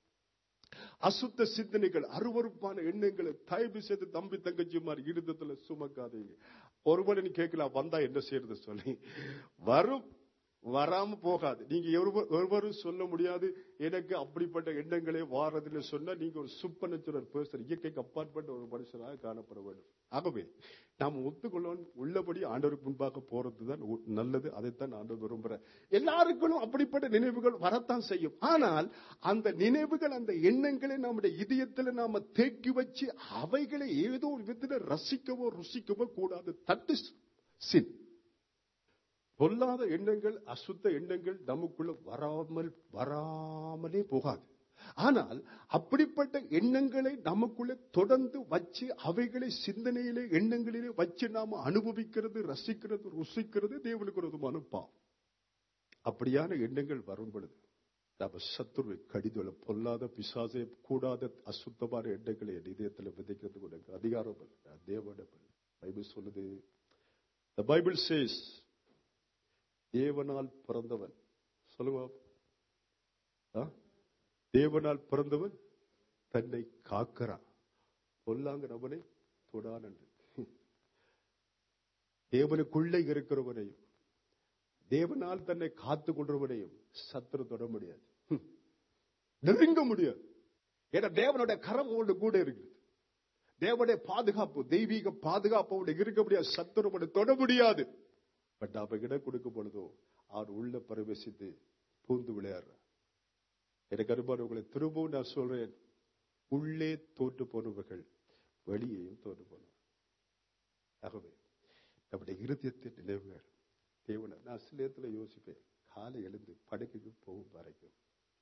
அசுத்த சிந்தனைகள் அருவருப்பான எண்ணங்களை தயவு செய்து தம்பி தங்கச்சி மாதிரி இருதத்துல சுமக்காதீங்க ஒருவரை நீ கேட்கலாம் வந்தா என்ன செய்யறது சொல்லி வரும் வராம போகாது நீங்க ஒருவர் ஒருவரும் சொல்ல முடியாது எனக்கு அப்படிப்பட்ட எண்ணங்களே வாரதுன்னு சொன்னா நீங்க ஒரு சுப்பனச்சுரர் பேசுற இயற்கைக்கு அப்பாற்பட்ட ஒரு மனுஷனாக காணப்பட வேண்டும் ஆகவே நாம் ஒத்துக்கொள்ளணும் உள்ளபடி ஆண்டவருக்கு முன்பாக போறதுதான் உ- நல்லது அதைத்தான் ஆண்டவர் விரும்புறேன் எல்லாருக்கும் அப்படிப்பட்ட நினைவுகள் வரத்தான் செய்யும் ஆனால் அந்த நினைவுகள் அந்த எண்ணங்களை நம்முடைய இதயத்துல நாம தேக்கி வச்சு அவைகளை ஏதோ ஒரு விதத்துல ரசிக்கவோ ருசிக்கவோ கூடாது தட்டு சின் பொல்லாத எண்ணங்கள் அசுத்த எண்ணங்கள் நமக்குள்ள வராமல் வராமலே போகாது ஆனால் அப்படிப்பட்ட எண்ணங்களை நமக்குள்ள தொடர்ந்து வச்சு அவைகளை சிந்தனையிலே எண்ணங்களிலே வச்சு நாம அனுபவிக்கிறது ரசிக்கிறது ருசிக்கிறது தேவனுக்கு ஒரு விதமான பாவம் அப்படியான எண்ணங்கள் வரும் பொழுது நம்ம சத்துருவை கடிதொல பொல்லாத பிசாசே கூடாத அசுத்தமான எண்ணங்களை என் இதயத்தில் விதைக்கிறது கூட அதிகாரம் இல்லை. தேவனிடம் இல்லை. பைபிள் சொல்லுது The Bible says தேவனால் பிறந்தவன் சொல்லுங்க ஆ? தேவனால் பிறந்தவன் தன்னை காக்கிறான் பொல்லாங்க நம்மனை தொடான் என்று தேவனுக்குள்ளே இருக்கிறவனையும் தேவனால் தன்னை காத்து கொண்டவனையும் சத்துரு தொட முடியாது ஹம். நெருங்க முடியாது ஏன்னா தேவனுடைய கரம் அவனோட கூட இருக்குது தேவனுடைய பாதுகாப்பு தெய்வீக பாதுகாப்பு அவனுடைய இருக்க முடியாது சத்துரு அவனை தொட முடியாது பட் அவ இடம் கொடுக்கும் பொழுதோ அவர் உள்ள பிரவேசித்து பூந்து விளையாடுறார் எனக்கு அருமானவர்களை திரும்பவும் நான் சொல்றேன் உள்ளே தோற்று போனவர்கள் வெளியேயும் தோற்று போனவர்கள் ஆகவே நம்முடைய இருதயத்தின் நினைவுகள் தேவனை நான் சில நேரத்துல யோசிப்பேன் காலை எழுந்து படுக்கைக்கு போகும் வரைக்கும்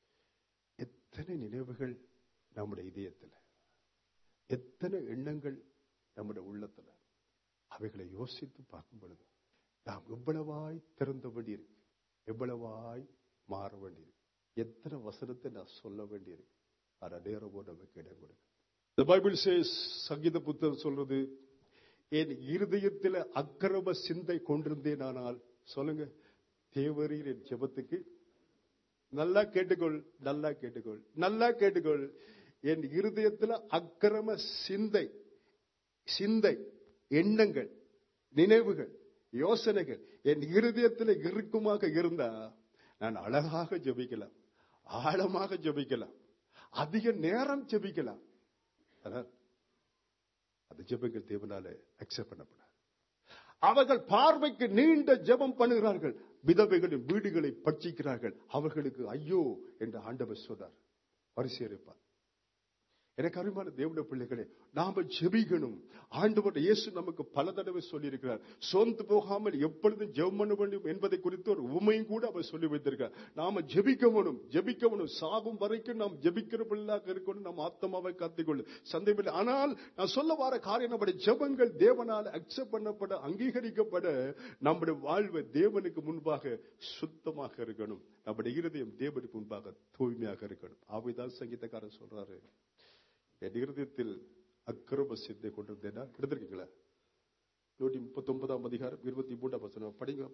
எத்தனை நினைவுகள் நம்முடைய இதயத்துல எத்தனை எண்ணங்கள் நம்முடைய உள்ளத்துல அவைகளை யோசித்து பார்க்கும் பொழுது நாம் எவ்வளவாய் திறந்த வேண்டியிருக்கு எவ்வளவாய் மாற வேண்டியிருக்கு எத்தனை வசனத்தை நான் சொல்ல வேண்டியிருக்கு ஆனா நேரமோ நமக்கு இடம் கொடுக்க The Bible says சங்கீத புத்தகம் சொல்றது என் இருதயத்தில் அக்கிரம சிந்தை கொண்டிருந்தேன் ஆனால் சொல்லுங்க தேவரீர் என் ஜெபத்துக்கு நல்லா கேட்டுக்கொள் நல்லா கேட்டுக்கொள் நல்லா கேட்டுக்கொள் என் இருதயத்தில் அக்கிரம சிந்தை சிந்தை எண்ணங்கள் நினைவுகள் யோசனைகள் என் இருதயத்தில் இருக்குமாக இருந்தா நான் அழகாக ஜெபிக்கலாம் ஆழமாக ஜெபிக்கலாம் அதிக நேரம் ஜெபிக்கலாம் ஆனால் அந்த ஜெபங்கள் தேவனால அக்செப்ட் பண்ணப்படாது அவர்கள் பார்வைக்கு நீண்ட ஜெபம் பண்ணுகிறார்கள் விதவைகளின் வீடுகளை பட்சிக்கிறார்கள் அவர்களுக்கு ஐயோ என்று ஆண்டவர் சொன்னார் பரிசீலிப்பார் எனக்கு அருமையான தேவனுடைய பிள்ளைகளே நாம ஜெபிக்கணும் ஆண்டவர் இயேசு நமக்கு பல தடவை சொல்லியிருக்கிறார் சோர்ந்து போகாமல் எப்பொழுதும் ஜெபம் பண்ண வேண்டும் என்பதை குறித்து ஒரு உண்மையும் கூட அவர் சொல்லி வைத்திருக்கார் நாம ஜெபிக்கணும் ஜெபிக்கணும் சாகும் வரைக்கும் நாம் ஜெபிக்கிற பிள்ளையாக இருக்கணும் நாம் ஆத்மாவை காத்துக்கொள்ளும் சந்தேகமில்லை ஆனால் நான் சொல்ல வர காரியம் நம்முடைய ஜெபங்கள் தேவனால் அக்செப்ட் பண்ணப்பட அங்கீகரிக்கப்பட நம்முடைய வாழ்வு தேவனுக்கு முன்பாக சுத்தமாக இருக்கணும் நம்முடைய இருதயம் தேவனுக்கு முன்பாக தூய்மையாக இருக்கணும் ஆவைதான் சங்கீதக்காரர் சொல்றாரு என் இருதயத்தில் அக்கிரம சிந்தை கொண்டிருந்தேனா எடுத்திருக்கீங்களா நூற்றி முப்பத்தி ஒன்பதாம் அதிகாரம் இருபத்தி மூன்றாம் வசனம் படிங்க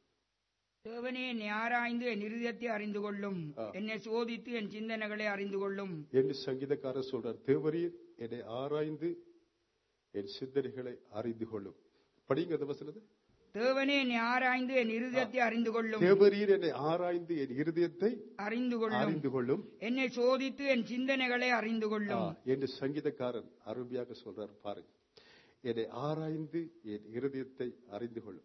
தேவனே என்னை ஆராய்ந்து என் இருதயத்தை அறிந்து கொள்ளும் ஆ. என்னை சோதித்து என் சிந்தனைகளை அறிந்து கொள்ளும் என்று சங்கீதக்காரர் சொல்றார் தேவரீர் என்னை ஆராய்ந்து என் சிந்தனைகளை அறிந்து கொள்ளும் படிங்க அந்த வசனத்தை தேவனே என்னை ஆராய்ந்து என் இருதயத்தை அறிந்து கொள்ளும் தேவரீர் என்னை ஆராய்ந்து என் இருதயத்தை அறிந்து கொள்ளும் அறிந்து கொள்ளும் என்னை சோதித்து என் சிந்தனைகளை அறிந்து ஆ, கொள்ளும் என்று சங்கீதக்காரன் அருமையாக சொல்றார் பாருங்க என்னை ஆராய்ந்து என் இருதயத்தை அறிந்து கொள்ளும்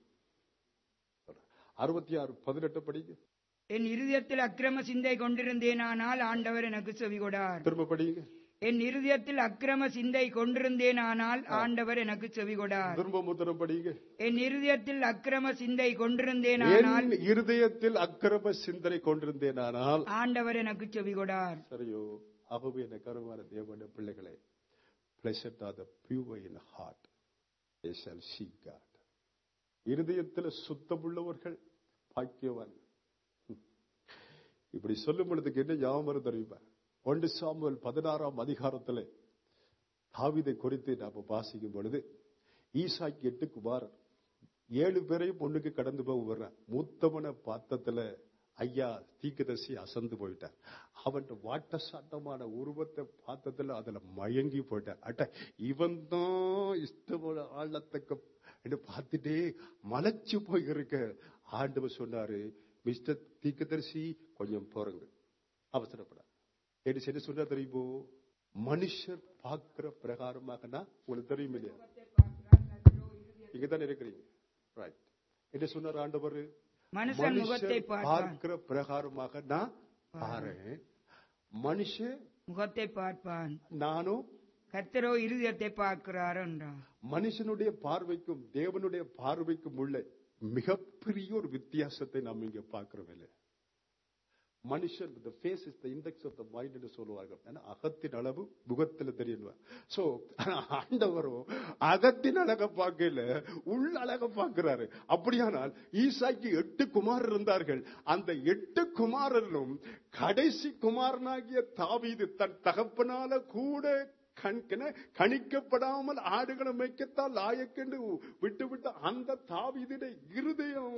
அறுபத்தி ஆறு பதினெட்டு படிங்க என் இருதயத்தில் அக்கிரம சிந்தை கொண்டிருந்தேனானால் ஆண்டவர் எனக்கு செவிகொடார் திரும்ப படிங்க என் இருதயத்தில் அக்கிரம சிந்தை கொண்டிருந்தேனானால் ஆண்டவர் எனக்கு செவிகொடார் திரும்ப முத்திரம் படிங்க என் இருதயத்தில் அக்கிரம சிந்தை கொண்டிருந்தேனானால் என் இருதயத்தில் அக்கிரம சிந்தனை கொண்டிருந்தேனானால் ஆண்டவர் எனக்கு செவிகொடார் சரியோ ஆகவே என கருவான தேவனுடைய பிள்ளைகளே blessed are the pure in heart they shall see God இருதயத்தில் சுத்தமுள்ளவர்கள் பாக்கியவான் இப்படி சொல்லும் பொழுதுக்கு என்ன ஞாபகம் வரும் தெரியுமா ஒன்று சாமுவேல் பதினாறாம் அதிகாரத்தில் தாவிதை குறித்து நாம வாசிக்கும் பொழுது ஈசாக்கு எட்டு குமாரன் ஏழு பேரையும் பொண்ணுக்கு கடந்து போக வர்றான் மூத்தவனை பார்த்ததுல ஐயா தீக்கதர்சி அசந்து போயிட்டார் அவன் வாட்ட சாட்டமான உருவத்தை பார்த்ததுல அதுல மயங்கி போயிட்டார் அட்ட இவன் தான் இஷ்டமான ஆழத்தக்க என்று பார்த்துட்டே மலைச்சு போய் இருக்க ஆண்டவர் சொன்னாரு மிஸ்டர் தீக்கதர்சி கொஞ்சம் போறங்க அவசரப்படாது என்ன என்ன சொன்னா தெரியுமோ மனுஷர் பார்க்கிற பிரகாரமாகனா உங்களுக்கு தெரியும் இல்லையா இங்க தானே இருக்கிறீங்க ரைட் என்ன சொன்னார் ஆண்டவர் மனுஷன் முகத்தை பார்ப்பான் பார்க்கிற பிரகாரமாக நான் பாறேன் மனுஷன் முகத்தை பார்ப்பான் நானும் கர்த்தரோ இருதயத்தை பார்க்கிறார் என்றார் மனுஷனுடைய பார்வைக்கும் தேவனுடைய பார்வைக்கும் உள்ள மிகப்பெரிய ஒரு வித்தியாசத்தை நாம் இங்க பார்க்கிறோம் இல்லை மனுஷன் the face is the index of the mind என்று சொல்லுவார்கள் ஏன்னா அகத்தின் அளவு முகத்துல தெரியணும் சோ ஆண்டவரோ அகத்தின் அழக பார்க்கல உள்ள அழக பார்க்கிறாரு அப்படியானால் ஈசாய்க்கு எட்டு குமாரர் இருந்தார்கள் அந்த எட்டு குமாரர்களும் கடைசி குமாரனாகிய தாவீது தன் தகப்பனால கூட கண்- கணிக்கப்படாமல் ஆடுகளை மேய்க்கத்தான் லாயக்கென்று விட்டு விட்டு அந்த தாவீதிட இருதயம்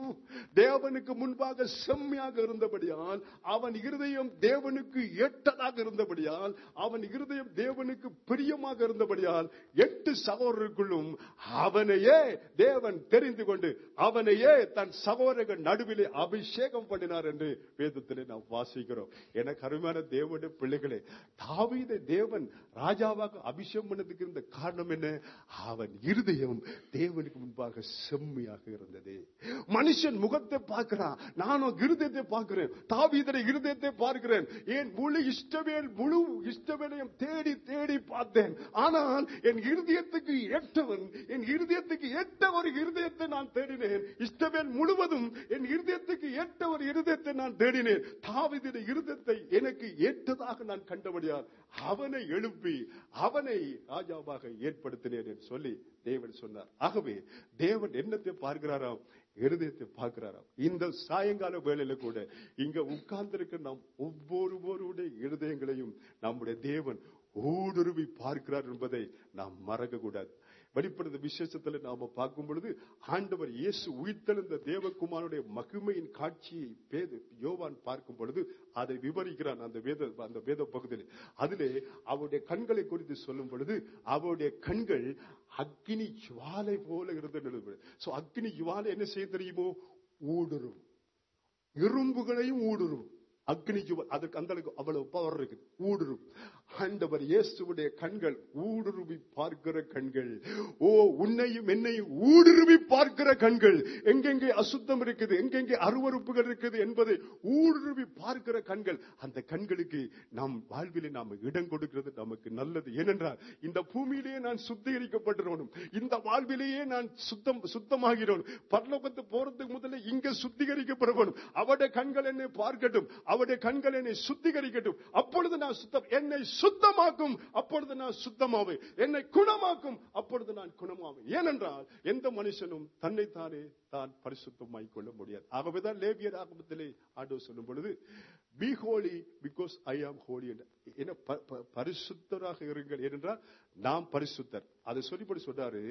தேவனுக்கு முன்பாக செம்மையாக இருந்தபடியால் அவன் இருதயம் தேவனுக்கு ஏற்றதாக இருந்தபடியால் அவன் இருதயம் தேவனுக்கு பிரியமாக இருந்தபடியால் எட்டு சகோதரருக்குள்ளும் அவனையே தேவன் தெரிந்து கொண்டு அவனையே தன் சகோதரர்கள் நடுவிலே அபிஷேகம் பண்ணினார் என்று வேதத்திலே நாம் வாசிக்கிறோம் எனக்கு அருமையான தேவனுடைய பிள்ளைகளே தாவீதை தேவன் ராஜாவாக அபிஷேகம் பண்ணதுக்கு இருந்த காரணம் என்ன அவன் இருதயம் தேவனுக்கு முன்பாக செம்மையாக இருந்தது மனுஷன் முகத்தை பார்க்கிறான் நானும் இருதயத்தை பார்க்கிறேன் தாவீதனை இருதயத்தை பார்க்கிறேன் என் முழு இஷ்டவேல் முழு இஷ்டவேலையும் தேடி தேடி பார்த்தேன் ஆனால் என் இருதயத்துக்கு ஏற்றவன் என் இருதயத்துக்கு ஏற்ற ஒரு இருதயத்தை நான் தேடினேன் இஷ்டவேல் முழுவதும் என் இருதயத்துக்கு ஏற்ற ஒரு இருதயத்தை நான் தேடினேன் தாவீதின் இருதயத்தை எனக்கு ஏற்றதாக நான் கண்டபடியால் அவனை எழுப்பி அவனை ராஜாவாக ஏற்படுத்தினேன் என்று சொல்லி தேவன் சொன்னார் ஆகவே தேவன் என்னத்தை பார்க்கிறாராம் இருதயத்தை பார்க்கிறாராம் இந்த சாயங்கால வேளையில கூட இங்க உட்கார்ந்திருக்க நாம் ஒவ்வொருவருடைய இருதயங்களையும் நம்முடைய தேவன் ஊடுருவி பார்க்கிறார் என்பதை நாம் மறக்க கூடாது வெளிப்படுத்த விசேஷத்துல நாம பார்க்கும் பொழுது ஆண்டவர் இயேசு உயிர்த்தெழுந்த தேவகுமாரனுடைய மகிமையின் காட்சியை பேது யோவான் பார்க்கும் பொழுது அதை விவரிக்கிறான் அந்த வேத அந்த வேத பகுதியில் அதிலே அவருடைய கண்களை குறித்து சொல்லும் பொழுது அவருடைய கண்கள் அக்னி ஜுவாலை போல இருந்தது சோ அக்னி ஜுவாலை என்ன செய்ய தெரியுமோ ஊடுருவும் இரும்புகளையும் ஊடுருவும் அக்னி ஜுவல் அதற்கு அந்த அளவுக்கு அவ்வளவு பவர் இருக்கு ஊடுருவும் ஆண்டவர் இயேசுவுடைய கண்கள் ஊடுருவி பார்க்கிற கண்கள் ஓ உன்னையும் என்னையும் ஊடுருவி பார்க்கிற கண்கள் எங்கெங்கே அசுத்தம் இருக்குது எங்கெங்கே அருவருப்புகள் இருக்குது என்பதை ஊடுருவி பார்க்கிற கண்கள் அந்த கண்களுக்கு நம் வாழ்விலே நாம் இடம் கொடுக்கிறது நமக்கு நல்லது ஏனென்றால் இந்த பூமியிலேயே நான் சுத்திகரிக்கப்பட்டிருக்கணும் இந்த வாழ்விலேயே நான் சுத்தம் சுத்தமாகிறோம் பரலோகத்து போறதுக்கு முதல்ல இங்க சுத்திகரிக்கப்படணும் அவருடைய கண்கள் என்னை பார்க்கட்டும் அவருடைய கண்கள் என்னை சுத்திகரிக்கட்டும் அப்பொழுது நான் சுத்தம் என்னை சுத்தமாக்கும் அப்பொழுது நான் சுத்தமாவேன் என்னை குணமாக்கும் அப்பொழுது நான் குணமாவேன் ஏனென்றால் எந்த மனுஷனும் தன்னைத்தானே தான் பரிசுத்தமாய் கொள்ள முடியாது ஆகவேதான் லேபியர் ஆகமத்திலே ஆண்டவர் சொல்லும் பொழுது B Holi because I am Holi என்ன ப- ப- பரிசுத்தராக இருங்கள் ஏனென்றால் நாம் பரிசுத்தர் அதை சொல்லிப்படி சொன்னாரு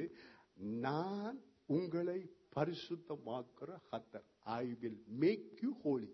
நான் உங்களை பரிசுத்தமாக்குற ஹத்தர் I will make you holy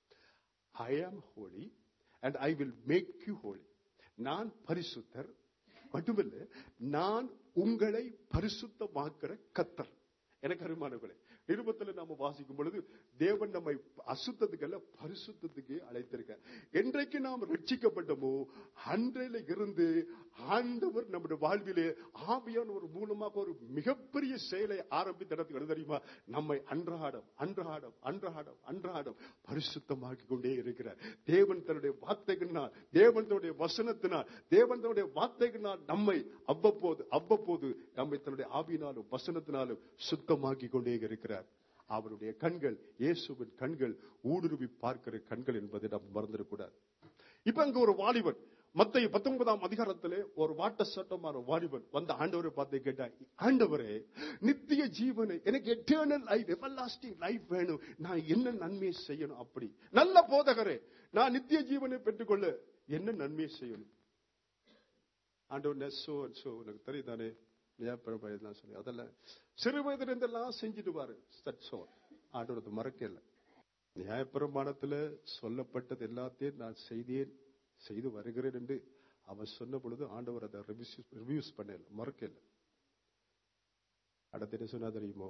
I am holy and I will make you holy நான் பரிசுத்தர் மட்டுமல்ல நான் உங்களை பரிசுத்தமாக்குற கத்தர் எனக்கு அருமானவர்களே நிருபத்தில் நாம வாசிக்கும் பொழுது தேவன் நம்மை அசுத்தத்துக்கு அல்ல பரிசுத்தத்துக்கு அழைத்திருக்க என்றைக்கு நாம் ரட்சிக்கப்பட்டோமோ அன்றையில இருந்து ஆண்டவர் நம்முடைய வாழ்விலே ஆவியான ஒரு மூலமாக ஒரு மிகப்பெரிய செயலை ஆரம்பித்த இடத்துக்கு என்ன தெரியுமா நம்மை அன்றாடம் அன்றாடம் அன்றாடம் அன்றாடம் பரிசுத்தமாக்கி கொண்டே இருக்கிறார் தேவன் தன்னுடைய வார்த்தைகளினால் தேவன் தன்னுடைய வசனத்தினால் தேவன் தன்னுடைய வார்த்தைகளினால் நம்மை அவ்வப்போது அவ்வப்போது நம்மை தன்னுடைய ஆவியினாலும் வசனத்தினாலும் சுத்தமாக்கி கொண்டே இருக்கிறார் அவருடைய கண்கள் இயேசுவின் கண்கள் ஊடுருவி பார்க்கிற கண்கள் என்பதை நாம் மறந்துடக்கூடாது இப்ப அங்க ஒரு வாலிபன் மத்திய பத்தொன்பதாம் அதிகாரத்திலே ஒரு வாட்ட சட்டமான வாலிபன் வந்த ஆண்டவரை பார்த்து கேட்டா ஆண்டவரே நித்திய ஜீவனை எனக்கு எட்டர்னல் லைஃப் எவர்லாஸ்டிங் லைஃப் வேணும் நான் என்ன நன்மையை செய்யணும் அப்படி நல்ல போதகரே நான் நித்திய ஜீவனை பெற்றுக்கொள்ள என்ன நன்மையை செய்யணும் ஆண்டவர் நெசோ சோ எனக்கு தெரியுதானே நியாயப்பிரபையெல்லாம் சொல்லி அதெல்லாம் சிறு வயதிலிருந்தெல்லாம் செஞ்சுட்டு பாரு சட்சோ ஆண்டவர் மறக்கல நியாயப்பிரமாணத்துல சொல்லப்பட்டது எல்லாத்தையும் நான் செய்தேன் செய்து வருகிறேன் என்று அவன் சொன்ன பொழுது ஆண்டவர் அதை ரிவ்யூஸ் பண்ணல மறக்கல அடுத்து என்ன சொன்னா தெரியுமோ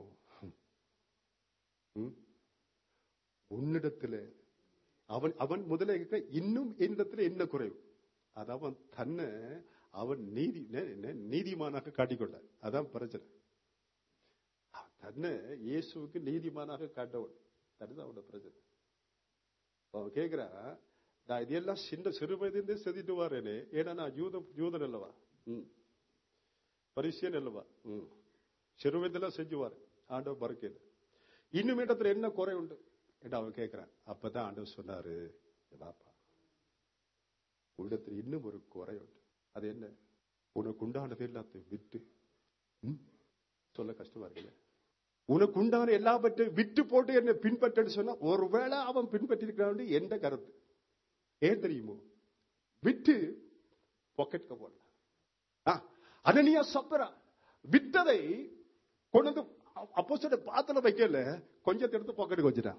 ம்? உன்னிடத்துல அவன் அவன் முதல்ல கேட்க, இன்னும் என்னிடத்துல என்ன குறைவு அது அவன் தன்னை அவன் நீதி நே- நே- நீதிமானாக காட்டிக்கொண்டான் அதான் பிரச்சனை அவன் தன்னை இயேசுவுக்கு நீதிமானாக காட்டவன் அதுதான் அவனோட பிரச்சனை அவன் கேக்குறா நான் இதெல்லாம் சின்ன சிறு வயதிலிருந்தே செஞ்சுட்டு வரேனே ஏன்னா நான் யூத யூதன் அல்லவா ம் பரிசியன் அல்லவா ம் சிறு வயதெல்லாம் செஞ்சுவாரு ஆண்டவர் மறக்கல இன்னும் இடத்துல என்ன குறை உண்டு என்று அவன் கேட்கிறான் அப்பதான் ஆண்டவர் சொன்னாரு வாப்பா உள்ளத்துல இன்னும் ஒரு குறை உண்டு அது என்ன உனக்கு உண்டானது எல்லாத்தையும் விட்டு ம்? சொல்ல கஷ்டமா இருக்குல்ல உனக்கு உண்டான எல்லாவற்றையும் விட்டு போட்டு என்ன பின்பற்றன்னு சொன்னா ஒருவேளை அவன் பின்பற்றி இருக்கிறான் எந்த கருத்து ஏன் தெரியுமோ விட்டு பாக்கெட்க போடலாம் அனனியா சப்பரா விட்டதை கொண்டு வந்து அப்போ சொல்ல பாத்திர வைக்கல கொஞ்சத்தை எடுத்து பாக்கெட்டுக்கு வச்சுட்டான்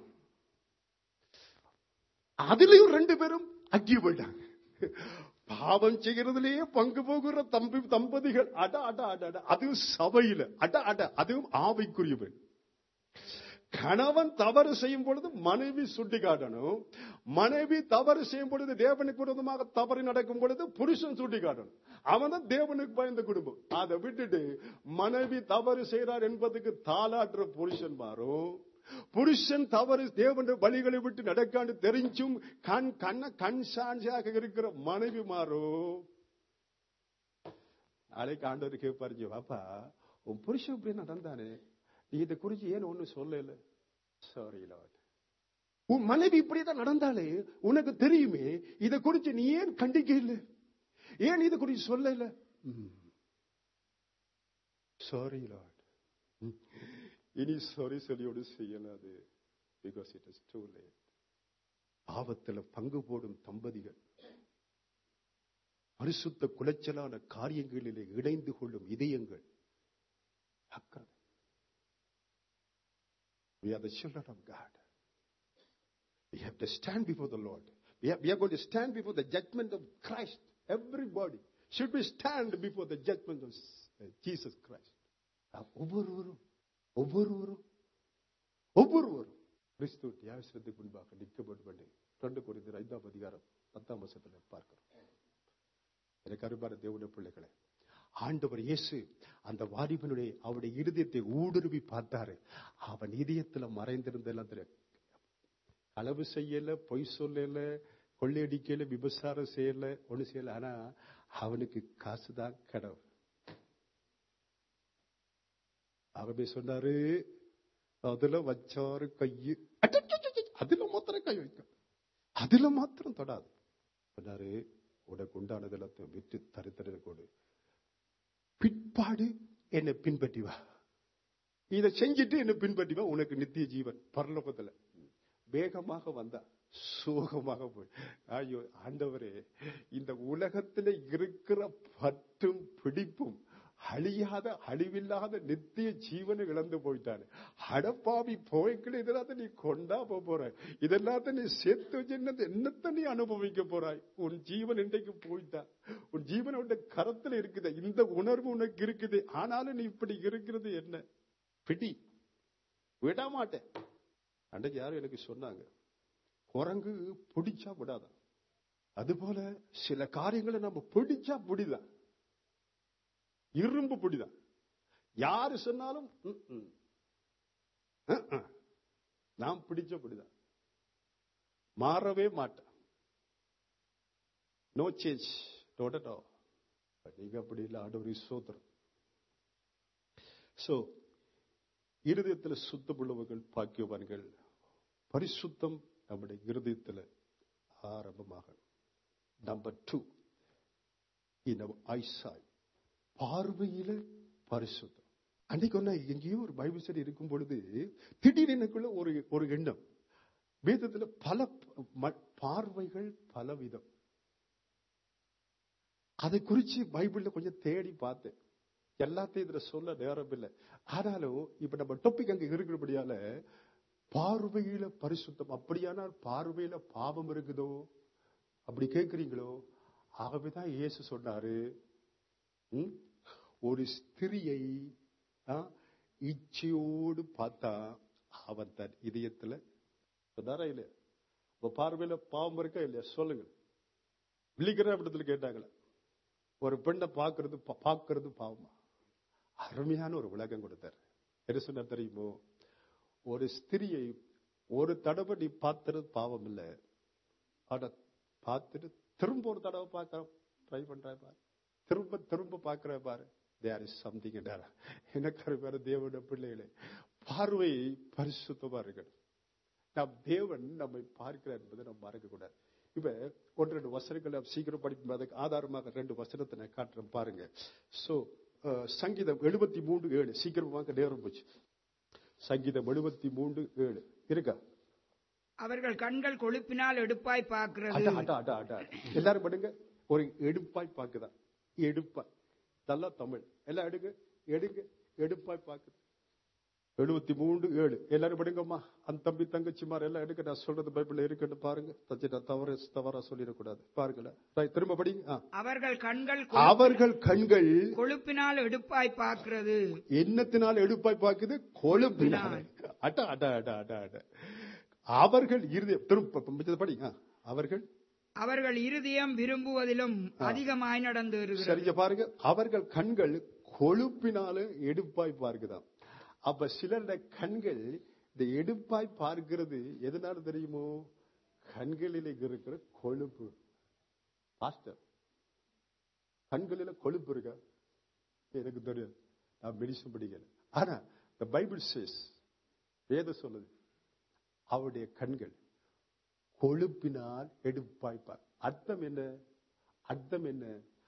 அதுலயும் ரெண்டு பேரும் அக்கி போயிட்டாங்க பாவம் செய்கிறதுலயே பங்கு போகிற தம்பி தம்பதிகள் அட அட அட அட அதுவும் சபையில அட அட அதுவும் ஆவைக்குரியவன் கணவன் தவறு செய்யும் பொழுது மனைவி சுட்டி காட்டணும் மனைவி தவறு செய்யும் பொழுது தேவனுக்கு விரோதமாக தவறு நடக்கும் பொழுது புருஷன் சுட்டி காட்டணும் அவன் தான் தேவனுக்கு பயந்த குடும்பம் அதை விட்டுட்டு மனைவி தவறு செய்கிறார் என்பதுக்கு தாளாற்ற புருஷன் மாறும் புருஷன் தவறு தேவனுடைய வழிகளை விட்டு நடக்காண்டு தெரிஞ்சும் கண் கண்ண கண் சாட்சியாக இருக்கிற மனைவி மாறும் நாளைக்கு ஆண்டவர் கேட்பாரு பாப்பா உன் புருஷன் இப்படி நடந்தானே நீ இதை குறிச்சு ஏன் ஒண்ணு சொல்லல சாரி லார்ட் உன் மனைவி இப்படிதான் நடந்தாலே உனக்கு தெரியுமே இதை குறிச்சு நீ ஏன் கண்டிக்க இல்லை ஏன் இதை குறிச்சு சொல்லல சாரி லார்ட் இனி சாரி சொல்லியோடு செய்யலாது because it is too late பாவத்துல பங்கு போடும் தம்பதிகள் பரிசுத்த குலைச்சலான காரியங்களிலே இணைந்து கொள்ளும் இதயங்கள் அக்கறை We are the children of God. We have to stand before the Lord. We, have, we are going to stand before the judgment of Christ. Everybody should be stand before the judgment of uh, Jesus Christ. நாம் ஒவ்வொருவரும் ஒவ்வொருவரும் ஒவ்வொருவரும் கிறிஸ்து நியாயசத்துக்கு முன்பாக நிற்கப்படும் என்று ரெண்டு குறித்து ஐந்தாம் அதிகாரம் பத்தாம் வருஷத்தில் பார்க்கிறோம் எனக்கு அருமையான தேவனுடைய பிள்ளைகளே ஆண்டவர் இயேசு அந்த வாலிபனுடைய அவருடைய இருதயத்தை ஊடுருவி பார்த்தாரு அவன் இதயத்துல மறைந்திருந்தெல்லாம் தெரியும் களவு செய்யல பொய் சொல்லல கொள்ளையடிக்கல விபசாரம் செய்யல ஒண்ணு செய்யல ஆனா அவனுக்கு காசுதான் கடவுள் ஆகவே சொன்னாரு அதுல வச்சாரு கையு அச்சச்சச்சச்ச, அதுல மாத்திரம் கை வைக்கும் அதுல மாத்திரம் தொடாது சொன்னாரு உனக்கு உண்டானது எல்லாத்தையும் விட்டு தரித்திர கொடு பிற்பாடு என்னை பின்பற்றி வா இதை செஞ்சுட்டு என்னை பின்பற்றி வா உனக்கு நித்திய ஜீவன் பரலோகத்துல வேகமாக வந்தா சோகமாக போய் ஐயோ ஆண்டவரே இந்த உலகத்துல இருக்கிற பற்றும் பிடிப்பும் அழியாத அழிவில்லாத நித்திய ஜீவனை இழந்து போயிட்டாரு அடப்பாவி போய்க்கிற இதெல்லாம் நீ கொண்டா போக போற இதெல்லாம் நீ சேர்த்து வச்சு என்னத்தை நீ அனுபவிக்க போறாய் உன் ஜீவன் இன்றைக்கு போயிட்டா உன் ஜீவன் உன் கரத்துல இருக்குது இந்த உணர்வு உனக்கு இருக்குது ஆனாலும் நீ இப்படி இருக்கிறது என்ன பிடி விட மாட்டேன் அன்றைக்கு யாரும் எனக்கு சொன்னாங்க குரங்கு பிடிச்சா விடாதான் அதுபோல சில காரியங்களை நம்ம பிடிச்சா பிடிதான் இரும்பு பிடிதான் யாரு சொன்னாலும் ம், ம். அஹ், அஹ். நாம் பிடிச்ச பிடிதான் மாறவே மாட்டேன் நோ சேஞ்ச் டோட்டோ நீங்க அப்படி இல்லை ஆண்டவர் சோத்திரம் சோ இருதயத்தில் சுத்தமுள்ளவர்கள் பாக்கியவான்கள் பரிசுத்தம் நம்முடைய இருதயத்தில் ஆரம்பமாக நம்பர் டூ இந்த ஐசாய் பார்வையில பரிசுத்தம் அன்னைக்கு ஒண்ணு எங்கேயோ ஒரு பைபிள் ஸ்டடி இருக்கும் பொழுது திடீர் எனக்குள்ள ஒரு ஒரு எண்ணம் வேதத்துல பல ம- பார்வைகள் பலவிதம் அதை குறிச்சு பைபிள்ல கொஞ்சம் தேடி பார்த்தேன் எல்லாத்தையும் இதுல சொல்ல நேரம் இல்லை ஆனாலும் இப்ப நம்ம டாபிக் அங்க இருக்கிறபடியால பார்வையில பரிசுத்தம் அப்படியானால் பார்வையில பாவம் இருக்குதோ அப்படி கேட்கிறீங்களோ ஆகவேதான் இயேசு சொன்னாரு ம்? ஒரு ஸ்திரியை ஆ, இச்சையோடு பார்த்தா அவன் தன் இதயத்துல சொன்னாரா இல்லையா உங்க பார்வையில பாவம் இருக்கா இல்லையா சொல்லுங்க விழிக்கிற இடத்துல கேட்டாங்களே ஒரு பெண்ணை பார்க்கிறது பா- பார்க்கிறது பாவமா அருமையான ஒரு விளக்கம் கொடுத்தார் என்ன சொன்னார் தெரியுமோ ஒரு ஸ்திரியை ஒரு தடவை நீ பார்த்தது பாவம் இல்லை ஆனா பார்த்துட்டு திரும்ப ஒரு தடவை பார்க்க ட்ரை பண்ற பாரு திரும்ப திரும்ப பார்க்கிற பாரு தேர் இஸ் சம்திங் எனக்கு அருமையான தேவனுடைய பிள்ளைகளே பார்வை பரிசுத்தமா இருக்கணும் நாம் தேவன் நம்மை பார்க்கிறார் என்பதை நம்ம மறக்க கூடாது இப்ப ஒன்று ரெண்டு வசனங்களை சீக்கிரம் படிக்கும் அதுக்கு ஆதாரமாக ரெண்டு வசனத்தை நான் காட்டுறேன் பாருங்க சோ சங்கீதம் எழுபத்தி மூன்று ஏழு சீக்கிரமாக நேரம் போச்சு சங்கீதம் எழுபத்தி மூன்று ஏழு இருக்கா அவர்கள் கண்கள் கொழுப்பினால் எடுப்பாய் பார்க்கிறது அட அட அட அட எல்லாரும் பண்ணுங்க ஒரு எடுப்பாய் பாக்குதான் எடுப்பாய் நல்லா தமிழ் எல்லாம் எடுங்க எடுங்க எடுப்பாய் பாக்குது எழுபத்தி மூன்று ஏழு எல்லாரும் படுங்கம்மா அந்த தம்பி தங்கச்சிமார் எல்லாம் எடுக்க நான் சொல்றது பைபிள்ல இருக்குன்னு பாருங்க தச்சு நான் தவறு தவறா சொல்லிடக்கூடாது பாருங்களேன் Right, திரும்ப படிங்க ஆ. அவர்கள் கண்கள் அவர்கள் கண்கள் கொழுப்பினால் எடுப்பாய் பார்க்கிறது எண்ணத்தினால் எடுப்பாய் பாக்குது கொழுப்பினால் அட அட அட அட அட அவர்கள் இருதயம் திரும்ப மிச்சத்தை படிங்க ஆ. அவர்கள் அவர்கள் இருதயம் விரும்புவதிலும் அதிகமாய் நடந்து வருகிறது சரிங்க பாருங்க அவர்கள் கண்கள் கொழுப்பினால எடுப்பாய் பார்க்குதாம் அப்ப சிலருடைய கண்கள் இந்த எடுப்பாய் பார்க்கிறது எதனால தெரியுமோ கண்களில் இருக்கிற கொழுப்பு பாஸ்டர் கண்களில கொழுப்பு இருக்கா எனக்கு தெரியாது நான் மெடிசன் படிக்கல ஆனா இந்த பைபிள் சேஸ் வேத சொல்லுது அவருடைய கண்கள் கொழுப்பினால் எடுப்பாய் பார் அர்த்தம் என்ன அர்த்தம் என்ன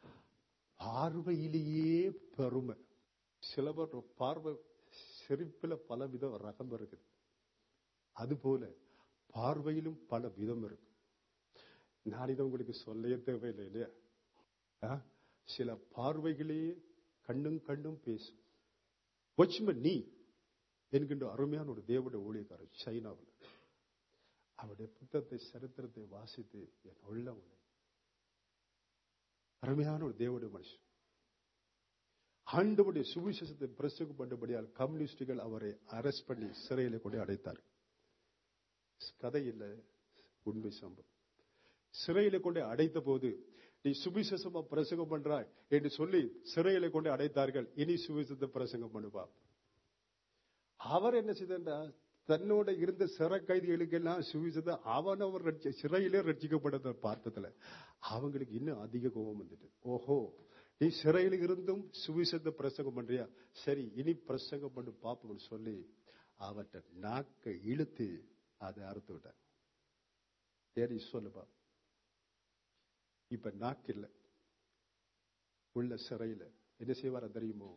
பார்வையிலேயே பெருமை சில பேர் பார்வை சிரிப்புல பல வித ரகம் இருக்குது அதுபோல பார்வையிலும் பல விதம் இருக்கு நான் இதை உங்களுக்கு சொல்லவே தேவையில்லை இல்லையா ஆ? சில பார்வைகளே கண்ணும் கண்ணும் பேசும் வாட்ச்மேன் நீ என்கின்ற அருமையான ஒரு தேவனுடைய ஊழியக்காரர் சைனாவில் அவருடைய புத்தகத்தை சரித்திரத்தை வாசித்து என் உள்ள உள்ள அருமையான ஒரு தேவனுடைய மனுஷன் ஆண்டவருடைய சுவிசேஷத்தை பிரசங்கம் பண்ணபடியால் கம்யூனிஸ்டுகள் அவரை அரெஸ்ட் பண்ணி சிறையில கொண்டு அடைத்தார் கதை இல்ல உண்மை சம்பவம் சிறையில கொண்டு அடைத்த போது நீ சுவிசேஷமா பிரசங்கம் பண்றாய் என்று சொல்லி சிறையில கொண்டு அடைத்தார்கள் இனி சுவிசேஷத்தை பிரசங்கம் பண்ணுவா அவர் என்ன செய்தார்னா தன்னோட இருந்த சிறை கைதிகளுக்கெல்லாம் சுவிசேஷத்தை அவனவர் ரட்சி- சிறையிலே ரட்சிக்கப்பட்டதை பார்த்ததுல அவங்களுக்கு இன்னும் அதிக கோபம் வந்துட்டு ஓஹோ நீ சிறையில் இருந்தும் சுவிசேஷத்தை பிரசங்கம் பண்றியா சரி இனி பிரசங்கம் பண்ணு பாப்போம்னு சொல்லி அவர்கிட்ட நாக்கை இழுத்து அதை அறுத்து விட்டார் சரி சொல்லுப்பா இப்ப நாக்கு இல்ல உள்ள சிறையில என்ன செய்வாரா தெரியுமோ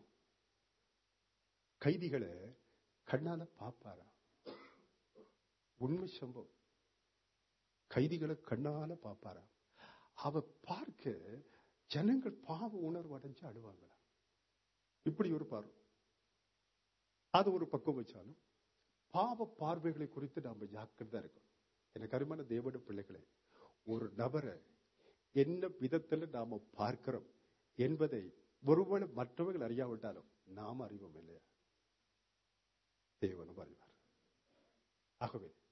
கைதிகளை கண்ணால பாப்பாரா உண்மை சம்பவம் கைதிகளை கண்ணால பாப்பாரா அவ பார்க்க ஜனங்கள் பாவ உணர்வு அடைஞ்சு அழுவாங்களா இப்படி ஒரு பார்வை அது ஒரு பக்கம் வச்சாலும் பாவ பார்வைகளை குறித்து நாம ஜாக்கிரதா இருக்கணும் எனக்கு அருமையான தேவட பிள்ளைகளே ஒரு நபரை என்ன விதத்துல நாம பார்க்கிறோம் என்பதை ஒருவேளை மற்றவர்கள் அறியாவிட்டாலும் நாம் அறிவோம் இல்லையா தேவனும் அறிவார் ஆகவே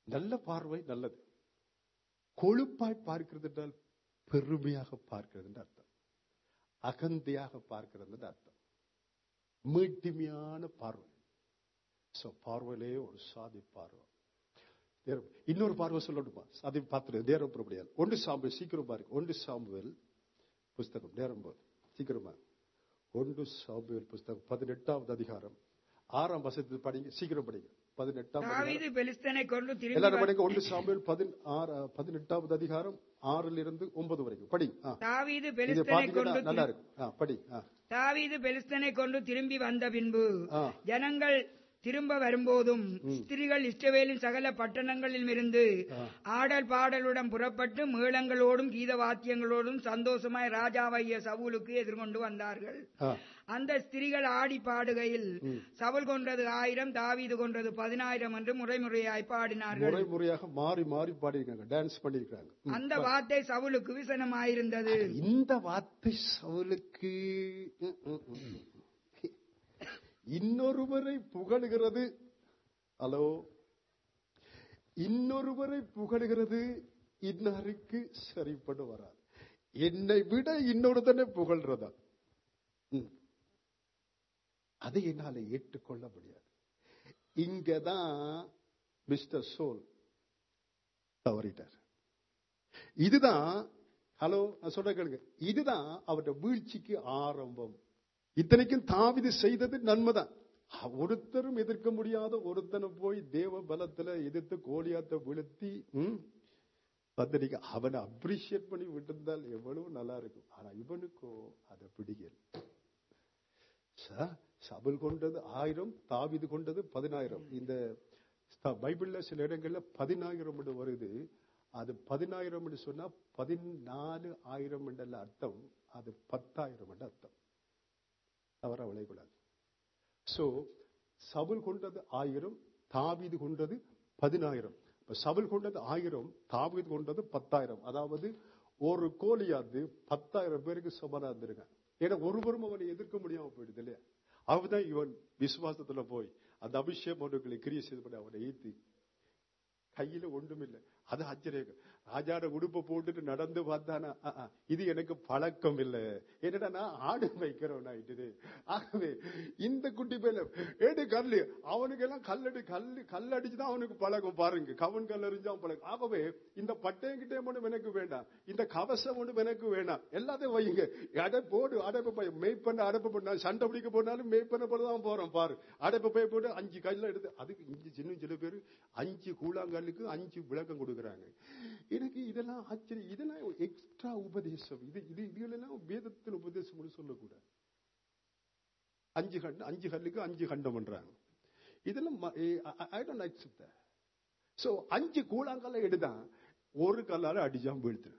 நல்ல பார்வை நல்லது கொழுப்பாய் பார்க்கிறது என்றால் பெருமையாக பார்க்கிறது என்று அர்த்தம் அகந்தையாக பார்க்கிறது என்று அர்த்தம் மீட்டுமையான பார்வை சோ பார்வையிலே ஒரு சாதி பார்வை தேரம். இன்னொரு பார்வை சொல்லட்டுமா அதை பார்த்துட்டு நேரம் பெற முடியாது ஒன்று சாம்பல் சீக்கிரம் பாருங்க ஒன்று சாம்புவேல் புஸ்தகம் நேரம் போது சீக்கிரமா ஒன்று சாம்புவேல் புஸ்தகம் பதினெட்டாவது அதிகாரம் ஆறாம் வசதி படிங்க சீக்கிரம் படிங்க பதினெட்டாம் அதிகாரம். தாவீது பெலிஸ்தனை கொண்டு திரும்பி எல்லாரும் வ- படிங்க ஒன்று சாம்புவேல் பதின் ஆறு பதினெட்டாவது அதிகாரம் ஆறில் இருந்து ஒன்பது வரைக்கும் படி ஆ. தாவீது இது பெலிஸ்தனை பாத்தீங்கன்னா கொண்டு நல்லா திரு- இருக்கும் ஆ, படி ஆ. தாவீது பெலிஸ்தனை கொண்டு திரும்பி வந்த பின்பு ஆ. ஜனங்கள் திரும்ப வரும்போதும் ஸ்திரீகள் இஸ்ரவேலின் சகல பட்டணங்களில் இருந்து ஆடல் பாடலுடன் புறப்பட்டு மேளங்களோடும் கீத வாத்தியங்களோடும் சந்தோஷமாய் ராஜாவைய சவுலுக்கு எதிர்கொண்டு வந்தார்கள் ஆ. அந்த ஸ்திரீகள் ஆடி பாடுகையில் சவுல் கொன்றது ஆயிரம் தாவீது கொன்றது பதினாயிரம் என்று முறைமுறையாய் பாடினார்கள் முறை முறையாக மாறி மாறி பாடியிருக்காங்க டான்ஸ் பண்ணியிருக்காங்க ம். அந்த வார்த்தை சவுலுக்கு விசனமாயிருந்தது இந்த வார்த்தை சவுலுக்கு ம், ம், ம். இன்னொருவரை புகழுகிறது ஹலோ இன்னொருவரை புகழுகிறது இன்னாருக்கு சரிப்பட்டு வராது என்னை விட இன்னொருத்தனை புகழ்றதா ம். அதை என்னால ஏற்றுக்கொள்ள முடியாது இங்கதான் மிஸ்டர் சோல் தவறிட்டார் இதுதான் ஹலோ நான் சொல்ற கேளுங்க இதுதான் அவருடைய வீழ்ச்சிக்கு ஆரம்பம் இத்தனைக்கும் தாவிது செய்தது நன்மைதான் ஒருத்தரும் எதிர்க்க முடியாத ஒருத்தனை போய் தேவ பலத்துல எதிர்த்து கோலியாத்த வீழ்த்தி ம், பத்திரிக்கை அவனை அப்ரிஷியேட் பண்ணி விட்டிருந்தால் எவ்வளவு நல்லா இருக்கும் ஆனா இவனுக்கோ அதை பிடிக்கல ச- சபல் கொண்டது ஆயிரம் தாவிது கொண்டது பதினாயிரம் இந்த ஸ்த- பைபிள்ல சில இடங்கள்ல பதினாயிரம் என்று வருது அது பதினாயிரம் என்று சொன்னா பதினாலு ஆயிரம் என்றல்ல அர்த்தம் அது பத்தாயிரம் என்று அர்த்தம் தவற விளையக்கூடாது சோ சவுல் கொண்டது ஆயிரம் தாவீது கொண்டது பதினாயிரம் இப்ப சவுல் கொண்டது ஆயிரம் தாவீது கொண்டது பத்தாயிரம் அதாவது ஒரு கோலியாது பத்தாயிரம் பேருக்கு சமனா இருந்திருக்கான் ஏன்னா ஒருவரும் அவனை எதிர்க்க முடியாம போயிடுது இல்லையா அவன்தான் இவன் விசுவாசத்துல போய் அந்த அபிஷேகம் ஒன்றுகளை கிரிய செய்து பண்ணி அவனை ஈர்த்தி கையில ஒன்றுமில்லை அது ஆச்சரியம் ராஜாட உடுப்பை போட்டுட்டு நடந்து பார்த்தானா அ, அ, இது எனக்கு பழக்கம் இல்லை என்னடா நான் ஆடு வைக்கிறவன் ஆயிட்டுது ஆகவே இந்த குட்டி பேல ஏடு கல்லு அவனுக்கு எல்லாம் கல்லடி கல்லு கல் அடிச்சுதான் அவனுக்கு பழக்கம் பாருங்க கவன் கல் எறிஞ்சான் பழக்கம் ஆகவே இந்த பட்டயம் கிட்டே மட்டும் எனக்கு வேண்டாம் இந்த கவசம் ஒன்றும் எனக்கு வேண்டாம் எல்லாத்தையும் வையுங்க அடை போடு அடைப்பு போய் மெய்ப்பண்ண அடைப்பு பண்ண சண்டை பிடிக்க போனாலும் மெய்ப்பண்ண போல தான் போறோம் பாரு அடைப்பு போய் போட்டு அஞ்சு கையில எடுத்து அதுக்கு இஞ்சி சின்ன சில பேர் அஞ்சு கூழாங்கல்லுக்கு அஞ்சு விளக்கம் கொடுக்குறாங்க எனக்கு இதெல்லாம் ஆச்சரியம் இதெல்லாம் எக்ஸ்ட்ரா உபதேசம் இது இது இதுகளெல்லாம் வேதத்தில் உபதேசம்னு சொல்லக்கூடாது அஞ்சு கண்ட அஞ்சு கல்லுக்கு அஞ்சு கண்டம் பண்றாங்க இதெல்லாம் I don't accept that so அஞ்சு கூழாங்கல்ல எடுத்தான் ஒரு கல்லால அடிச்சான் வீழ்த்துறான்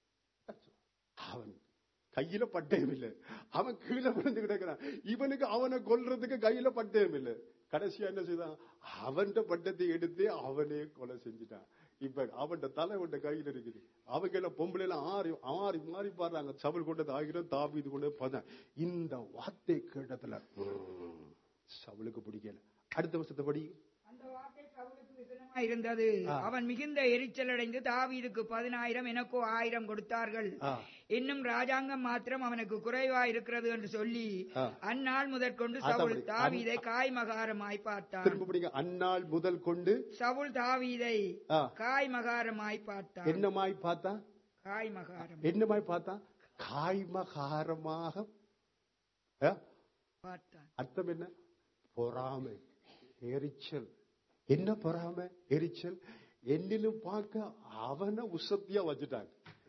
அவன் கையில பட்டயம் இல்ல அவன் கீழே விழுந்து கிடக்கிறான் இவனுக்கு அவனை கொல்றதுக்கு கையில பட்டயம் இல்ல கடைசியா என்ன செய்தான் அவன் பட்டத்தை எடுத்து அவனே கொலை செஞ்சுட்டான் இப்ப அவன் தலை அவன் கையில இருக்குது அவங்க எல்லாம் பொம்பளை எல்லாம் ஆறி ஆறி மாறி பாடுறாங்க சபல் கொண்டது ஆகிரும் தாவி இது கொண்டது பார்த்தேன் இந்த வார்த்தை கேட்டதுல ம், சவுலுக்கு பிடிக்கல அடுத்த வருஷத்தை படி அந்த வார்த்தை சவுலுக்கு விசனமாயிருந்தது அவன் மிகுந்த எரிச்சல் அடைந்து தாவீதுக்கு பதினாயிரம் எனக்கோ ஆயிரம் கொடுத்தார்கள் ஆ. இன்னும் ராஜாங்கம் மாத்திரம் அவனுக்கு குறைவா இருக்கிறது என்று சொல்லி ஆ. அந்நாள் முதற்கொண்டு அதான் சவுல் அப்படி. தாவீதை காய்மகாரமாய் பார்த்தான் திரும்ப படிங்க அந்நாள் முதல் கொண்டு சவுல் தாவீதை ஆ. காய்மகாரமாய் பார்த்தான் என்னமாய் பார்த்தா காய்மகாரம் என்னமாய் பார்த்தா காய்மகாரமாக ஆ? பார்த்தான் அர்த்தம் என்ன பொறாமை எரிச்சல் என்ன பொறாமை எரிச்சல் என்னிலும் பார்க்க அவனை உசத்தியா வச்சுட்டாங்க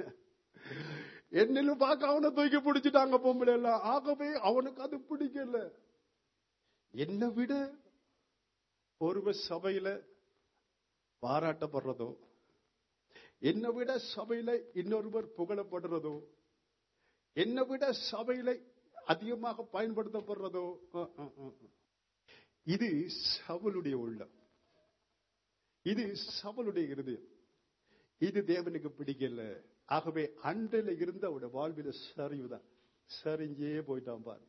என்னிலும் பார்க்க அவனை தூக்கி பிடிச்சிட்டாங்க பொம்பளை எல்லாம் ஆகவே அவனுக்கு அது பிடிக்கல என்னை விட ஒருவர் சபையில பாராட்டப்படுறதோ என்னை விட சபையில இன்னொருவர் புகழப்படுறதோ என்னை விட சபையில அதிகமாக பயன்படுத்தப்படுறதோ அஹ், அஹ், அஹ், அஹ். இது சவலுடைய உள்ளம் இது சவலுடைய இருதயம் இது தேவனுக்கு பிடிக்கல ஆகவே அன்றையில இருந்த அவருடைய வாழ்வில சரிவுதான் சரிஞ்சே போயிட்டான் பாரு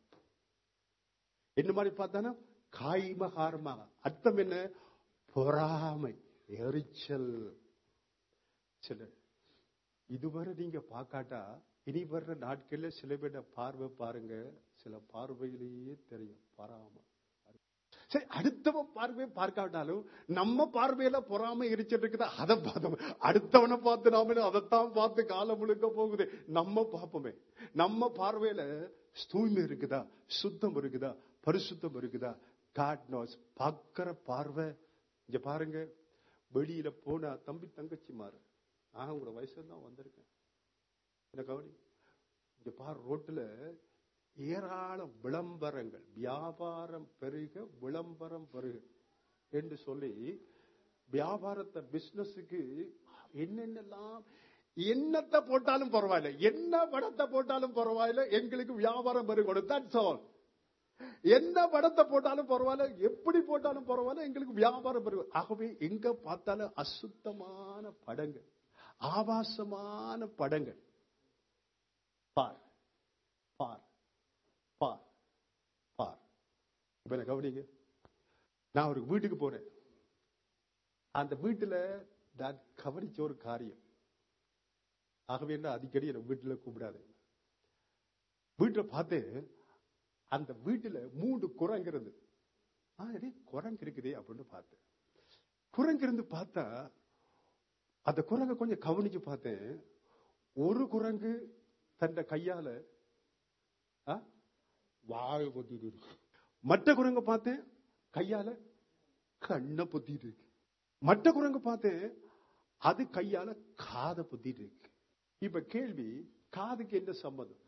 என்ன மாதிரி பார்த்தானா காய்மகாரமாக அர்த்தம் என்ன பொறாமை எரிச்சல் சில இதுவரை நீங்க பார்க்காட்டா இனி வர்ற நாட்கள்ல சில பேர பார்வை பாருங்க சில பார்வையிலேயே தெரியும் பராம சரி அடுத்தவன் பார்வையை பார்க்காட்டாலும் நம்ம பார்வையில பொறாம எரிச்சல் இருக்குதா அதை பார்த்தோம் அடுத்தவனை பார்த்து நாம அதைத்தான் பார்த்து காலம் முழுக்க போகுது நம்ம பார்ப்போமே நம்ம பார்வையில தூய்மை இருக்குதா சுத்தம் இருக்குதா பரிசுத்தம் இருக்குதா காட் நோஸ் பார்க்கிற பார்வை இங்க பாருங்க வெளியில போனா தம்பி தங்கச்சி மாறு நான் உங்களோட வயசுல தான் வந்திருக்கேன் என்ன கவனி இங்க பாரு ரோட்டுல ஏராளம் விளம்பரங்கள் வியாபாரம் பெருக விளம்பரம் பெருக என்று சொல்லி வியாபாரத்தை பிசினஸுக்கு என்னென்னலாம் என்னத்தை போட்டாலும் பரவாயில்ல என்ன படத்தை போட்டாலும் பரவாயில்ல எங்களுக்கு வியாபாரம் பெருகணும் தட்ஸ் ஆல் என்ன படத்தை போட்டாலும் பரவாயில்ல எப்படி போட்டாலும் பரவாயில்ல எங்களுக்கு வியாபாரம் பெருகும் ஆகவே எங்க பார்த்தாலும் அசுத்தமான படங்கள் ஆபாசமான படங்கள் பார் பார் பார் பார் இப்ப என்ன கவனிங்க நான் ஒரு வீட்டுக்கு போனேன் அந்த வீட்டுல நான் கவனிச்ச ஒரு காரியம் ஆகவே என்ன அடிக்கடி என்ன வீட்டுல கூப்பிடாது வீட்டுல பார்த்தேன் அந்த வீட்டுல மூன்று குரங்கு இருந்து ஆ, அடே, குரங்கு இருக்குதே அப்படின்னு பார்த்தேன் குரங்கு இருந்து பார்த்தா அந்த குரங்க கொஞ்சம் கவனிச்சு பார்த்தேன் ஒரு குரங்கு தன்னை கையால ஆ, வாய் பொத்திட்டு இருக்கு மற்ற குரங்க பார்த்தேன் கையால கண்ணை பொத்திட்டு இருக்கு மற்ற குரங்கு பார்த்தேன் அது கையால காதை பொத்திட்டு இருக்கு இப்ப கேள்வி காதுக்கு என்ன சம்மதம்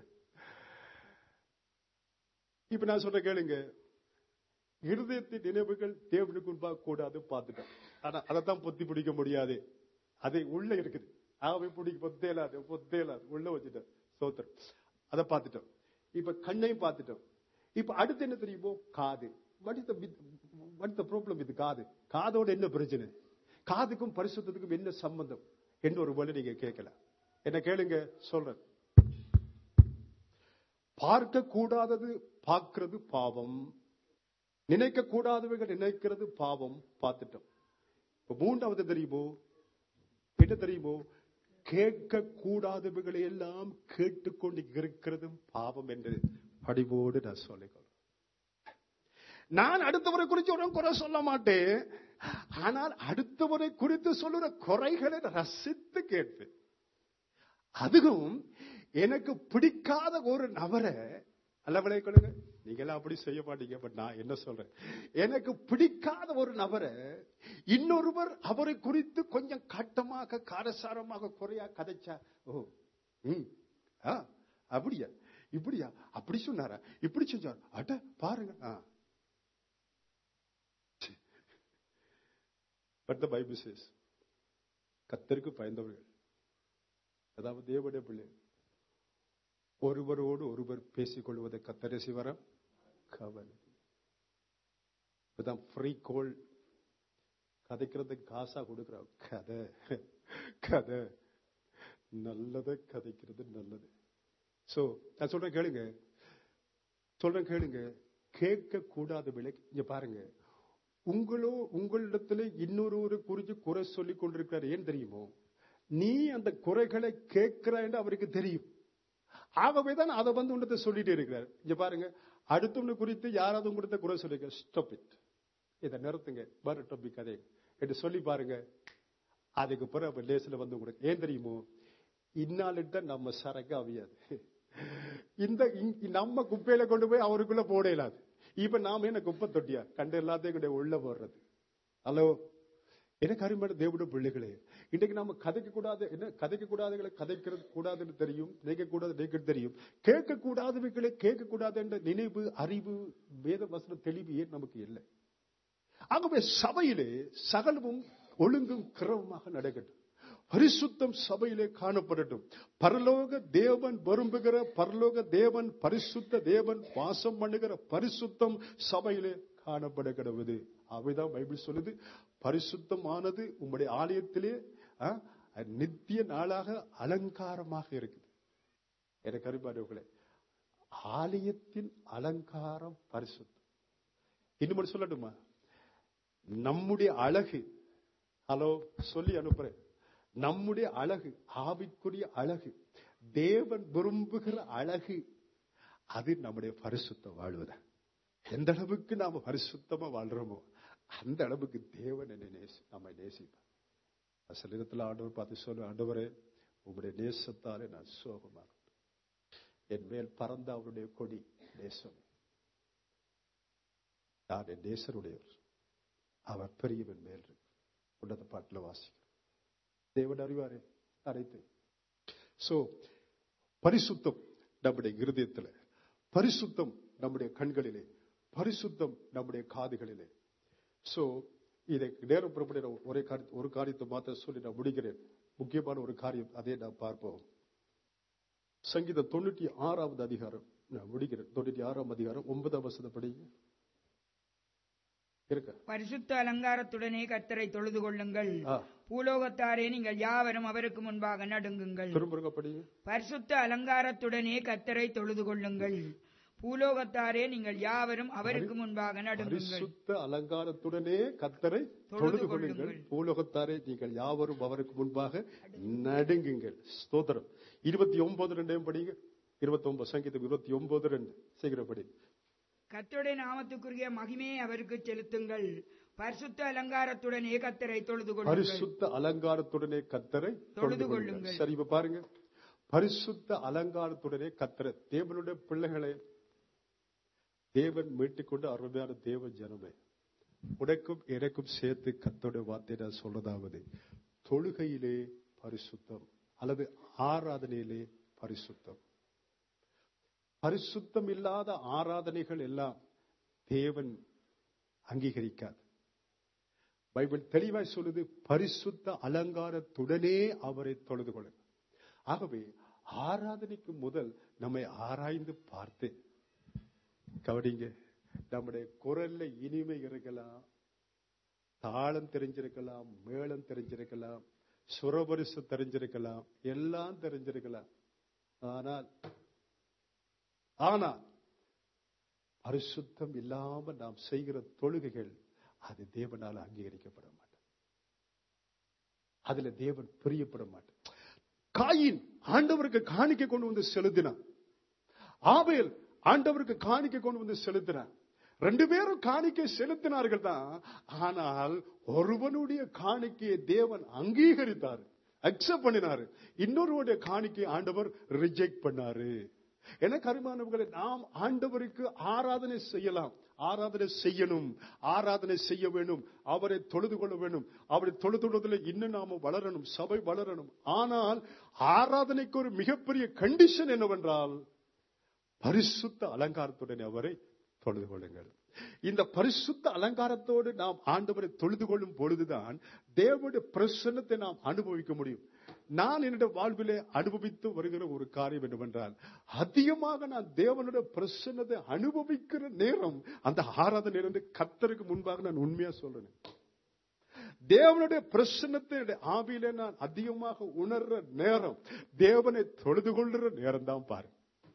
இப்ப நான் சொல்ற கேளுங்க இருதயத்தின் நினைவுகள் தேவனுக்கு முன்பாக கூடாது பார்த்துட்டோம் ஆனா அதைத்தான் பொத்தி பிடிக்க முடியாது அது உள்ள இருக்குது ஆகவே பிடிக்க பொத்தேலாது பொத்தேலாது உள்ள வச்சுட்டோம் சோத்திரம் அதை பார்த்துட்டோம் இப்ப கண்ணையும் பார்த்துட்டோம் இப்ப அடுத்து என்ன தெரியுமோ காது வட் ப்ராப்ளம் இது காது காதோட என்ன பிரச்சனை காதுக்கும் பரிசுத்தத்துக்கும் என்ன சம்பந்தம் என்று ஒரு வேலை நீங்க கேட்கல என்ன கேளுங்க சொல்றேன் பார்க்க கூடாதது பார்க்கிறது பாவம் நினைக்க கூடாதவைகள் நினைக்கிறது பாவம் பார்த்துட்டோம் இப்ப மூன்றாவது தெரியுமோ என்ன தெரியுமோ கேட்க கூடாதவைகளை எல்லாம் கேட்டுக்கொண்டு இருக்கிறதும் பாவம் என்று படிவோடு நான் சொல்லிக்கொள்றேன் நான் அடுத்தவரை குறித்து ஒரு குறை சொல்ல மாட்டேன் ஆனால் அடுத்தவரை குறித்து சொல்லுற குறைகளை ரசித்து கேட்பேன் அதுவும் எனக்கு பிடிக்காத ஒரு நபரை அல்லவளை கொள்ளுங்க நீங்க எல்லாம் அப்படி செய்ய மாட்டீங்க பட் நான் என்ன சொல்றேன் எனக்கு பிடிக்காத ஒரு நபரை இன்னொருவர் அவரை குறித்து கொஞ்சம் கட்டமாக காரசாரமாக குறையா கதைச்சா ஓ ம் ஆ அப்படியா இப்படியா அப்படி சொன்னாரா இப்படி செஞ்சார் அட பாருங்க ah but the Bible says கத்தருக்கு பயந்தவர்கள் அதாவது தேவடைய பிள்ளை ஒருவரோடு ஒருவர் பேசிக் கொள்வதை கத்தரை சிவரம் கவலை இப்பதான் ஃப்ரீ கோல் கதைக்கிறதுக்கு காசா கொடுக்கிற கதை கதை நல்லதை கதைக்கிறது நல்லது சோ நான் சொல்றேன் கேளுங்க சொல்றேன் கேளுங்க கேட்க கூடாத விலை இங்க பாருங்க உங்களோ உங்களிடத்துல இன்னொரு குறித்து குறை சொல்லி கொண்டிருக்கிறார் ஏன் தெரியுமோ நீ அந்த குறைகளை கேட்கிறான்னு அவருக்கு தெரியும் ஆகவேதான் அதை வந்து உன்னத்தை சொல்லிட்டு இருக்கிறார் இங்க பாருங்க அடுத்தவனு குறித்து யாராவது உங்கள்கிட்ட குறை சொல்லிருக்க ஸ்டாப் இட் இதை நிறுத்துங்க வேற டாபிக் அதே என்று சொல்லி பாருங்க அதுக்கு பிறகு அப்ப லேசில் வந்து உங்களுக்கு ஏன் தெரியுமோ இன்னாலிட்ட நம்ம சரக்கு அவியாது இந்த இ- நம்ம குப்பையில கொண்டு போய் அவருக்குள்ள போட இயலாது இப்ப நாம என்ன குப்பை தொட்டியா கண்டு எல்லாத்தையும் கொண்டு உள்ள போடுறது ஹலோ எனக்கு அருமையான தேவனுடைய பிள்ளைகளே இன்றைக்கு நாம கதைக்க கூடாது என்ன கதைக்க கூடாதுகளை கதைக்கிறது கூடாதுன்னு தெரியும் நினைக்க கூடாது நினைக்க தெரியும் கேட்க கூடாதவைகளை கேட்க கூடாது என்ற நினைவு அறிவு வேத வசன தெளிவு ஏன் நமக்கு இல்லை ஆகவே சபையிலே சகலமும் ஒழுங்கும் கிரமமாக நடக்கட்டும் பரிசுத்தம் சபையிலே காணப்படட்டும் பரலோக தேவன் விரும்புகிற பரலோக தேவன் பரிசுத்த தேவன் வாசம் பண்ணுகிற பரிசுத்தம் சபையிலே காணப்பட கிடவுது அவைதான் பைபிள் சொல்லுது பரிசுத்தமானது உம்முடைய ஆலயத்திலே ஆ, நித்திய நாளாக அலங்காரமாக இருக்குது எனக்கு அருமையானவர்களே ஆலயத்தின் அலங்காரம் பரிசுத்தம் இன்னும் சொல்லட்டுமா நம்முடைய அழகு ஹலோ சொல்லி அனுப்புறேன் நம்முடைய அழகு ஆவிக்குரிய அழகு தேவன் விரும்புகிற அழகு அது நம்முடைய பரிசுத்த வாழ்வுத எந்த அளவுக்கு நாம பரிசுத்தமா வாழ்றோமோ அந்த அளவுக்கு தேவன் என்னை நேசி நம்மை நேசிப்பார் சில இடத்துல ஆண்டவர் பார்த்து சொல்லு ஆண்டவரே உங்களுடைய நேசத்தாலே நான் சோகமாக என் மேல் பறந்த அவருடைய கொடி நேசம் நான் என் நேசருடையவர் அவர் பெரியவன் மேல் இருக்கு உன்னத பாட்டில் வாசிக்கிறோம் தேவன் அறிவாரே அனைத்து சோ பரிசுத்தம் நம்முடைய இருதயத்தில் பரிசுத்தம் நம்முடைய கண்களிலே பரிசுத்தம் நம்முடைய காதுகளிலே சோ இதை நேரம் புறப்பட ஒரே காரியத்தை ஒரு காரியத்தை மாத்திரம் சொல்லி நான் முடிக்கிறேன் முக்கியமான ஒரு காரியம் அதை நான் பார்ப்போம் சங்கீதம் தொண்ணூற்றி ஆறாவது அதிகாரம் நான் முடிக்கிறேன் தொண்ணூற்றி ஆறாம் அதிகாரம் ஒன்பதாம் வசனப்படி இருக்க பரிசுத்த அலங்காரத்துடனே கர்த்தரை தொழுது கொள்ளுங்கள் ஆ, பூலோகத்தாரே நீங்கள் யாவரும் அவருக்கு முன்பாக நடுங்குங்கள் திரும்ப இருக்க படிங்க பரிசுத்த அலங்காரத்துடனே கர்த்தரை தொழுது கொள்ளுங்கள் பூலோகத்தாரே நீங்கள் யாவரும் அவருக்கு முன்பாக நடுங்குங்கள் பரிசுத்த அலங்காரத்துடனே கத்தரை தொழுது கொள்ளுங்கள் பூலோகத்தாரே நீங்கள் யாவரும் அவருக்கு முன்பாக நடுங்குங்கள் ஸ்தோத்திரம் இருபத்தி ஒன்பது ரெண்டையும் படிங்க இருபத்தி ஒன்பது சங்கீதம் இருபத்தி ஒன்பது ரெண்டு சீக்கிரம் படி கர்த்தருடைய நாமத்துக்குரிய மகிமையை அவருக்கு செலுத்துங்கள் பரிசுத்த அலங்காரத்துடனே கர்த்தரை தொழுது கொள்ளுங்கள் பரிசுத்த அலங்காரத்துடனே கத்தரை தொழுது தொழுது கொள்ளுங்கள் கொள்ளுங்கள். சரி இப்ப பாருங்க பரிசுத்த அலங்காரத்துடனே கத்தரை தேவனுடைய பிள்ளைகளை தேவன் மீட்டுக்கொண்டு அருமையான தேவ ஜனமே உனக்கும் எனக்கும் சேர்த்து கத்தோட வார்த்தை நான் சொல்றதாவது தொழுகையிலே பரிசுத்தம் அல்லது ஆராதனையிலே பரிசுத்தம் பரிசுத்தம் இல்லாத ஆராதனைகள் எல்லாம் தேவன் அங்கீகரிக்காது பைபிள் தெளிவாய் சொல்லுது பரிசுத்த அலங்காரத்துடனே அவரை தொழுது கொள்ளுங்கள் ஆகவே ஆராதனைக்கு முதல் நம்மை ஆராய்ந்து பார்த்து கவனிங்க நம்முடைய குரல்ல இனிமை இருக்கலாம் தாளம் தெரிஞ்சிருக்கலாம் மேளம் தெரிஞ்சிருக்கலாம் சுரபரிசு தெரிஞ்சிருக்கலாம் எல்லாம் தெரிஞ்சிருக்கலாம் ஆனால் ஆனால் பரிசுத்தம் இல்லாம நாம் செய்கிற தொழுகைகள் அது தேவனால் அங்கீகரிக்கப்பட மாட்டேன் அதுல தேவன் பிரியப்பட மாட்டார் காயின் ஆண்டவருக்கு காணிக்கை கொண்டு வந்து செலுத்தினான் ஆபேல் ஆண்டவருக்கு காணிக்கை கொண்டு வந்து செலுத்தினான் ரெண்டு பேரும் காணிக்கை செலுத்தினார்கள் தான் ஆனால் ஒருவனுடைய காணிக்கையை தேவன் அங்கீகரித்தார் அக்செப்ட் பண்ணினாரு இன்னொருவருடைய காணிக்கை ஆண்டவர் ரிஜெக்ட் பண்ணாரு என கருமானவர்களை நாம் ஆண்டவருக்கு ஆராதனை செய்யலாம் ஆராதனை செய்யணும் ஆராதனை செய்ய வேண்டும் அவரை தொழுது கொள்ள வேண்டும் அவரை தொழுதுள்ளதில் இன்னும் நாம வளரணும் சபை வளரணும் ஆனால் ஆராதனைக்கு ஒரு மிகப்பெரிய கண்டிஷன் என்னவென்றால் பரிசுத்த அலங்காரத்துடன் அவரை தொழுது கொள்ளுங்கள் இந்த பரிசுத்த அலங்காரத்தோடு நாம் ஆண்டவரை தொழுது கொள்ளும் பொழுதுதான் தேவனுடைய பிரசன்னத்தை நாம் அனுபவிக்க முடியும் நான் என்னுடைய வாழ்விலே அனுபவித்து வருகிற ஒரு காரியம் என்னவென்றால் அதிகமாக நான் தேவனுடைய பிரசன்னத்தை அனுபவிக்கிற நேரம் அந்த ஆராதனை இருந்து கத்தருக்கு முன்பாக நான் உண்மையா சொல்றேன் தேவனுடைய பிரசன்னத்தை ஆவியிலே நான் அதிகமாக உணர்ற நேரம் தேவனை தொழுது கொள்ளுற நேரம் தான் பாரு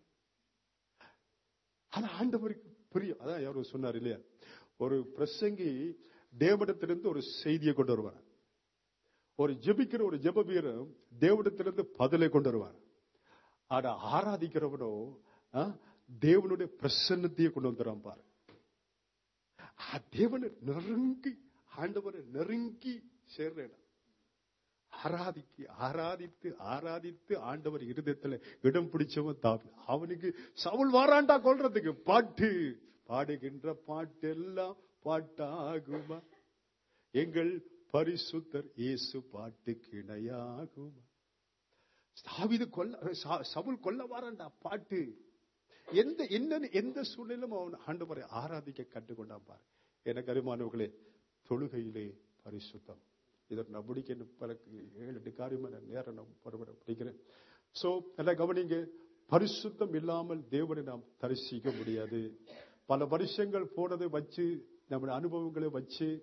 அது ஆண்டவருக்கு புரியும் அதான் யாரும் சொன்னார் இல்லையா ஒரு பிரசங்கி தேவனிடத்திலிருந்து ஒரு செய்தியை கொண்டு வருவார் ஒரு ஜெபிக்கிற ஒரு ஜெப வீரன் தேவனிடத்திலிருந்து பதிலை கொண்டு வருவார் ஆனா ஆராதிக்கிறவனோ ஆ, தேவனுடைய பிரசன்னத்தையே கொண்டு வந்துறான் பாரு ஆ, தேவனை நெருங்கி ஆண்டவரை நெருங்கி சேர்ற இடம் ஆராதிக்கு ஆராதித்து ஆராதித்து ஆண்டவர் இருதயத்துல இடம் பிடிச்சவன் தாவி அவனுக்கு சவுல் வாராண்டா கொள்றதுக்கு பாட்டு பாடுகின்ற பாட்டெல்லாம் பாட்டாகுமா எங்கள் பரிசுத்தர் இயேசு பாட்டுக்கு இணையாகுமா தாவீது கொல்ல சா- சவுல் கொல்ல வாராண்டா பாட்டு எந்த என்ன எந்த சூழ்நிலும் அவன் ஆண்டவரை ஆராதிக்க கற்றுக்கொண்டான் பாரு எனக்கு அருமானவர்களே தொழுகையிலே பரிசுத்தம் இதை நான் முடிக்க பல ஏழு எட்டு காரியமா நான் நேரம் நான் பரபர படிக்கிறேன் சோ நல்லா கவனிங்க பரிசுத்தம் இல்லாமல் தேவனை நாம் தரிசிக்க முடியாது பல வருஷங்கள் போனதை வச்சு நம்முடைய அனுபவங்களை வச்சு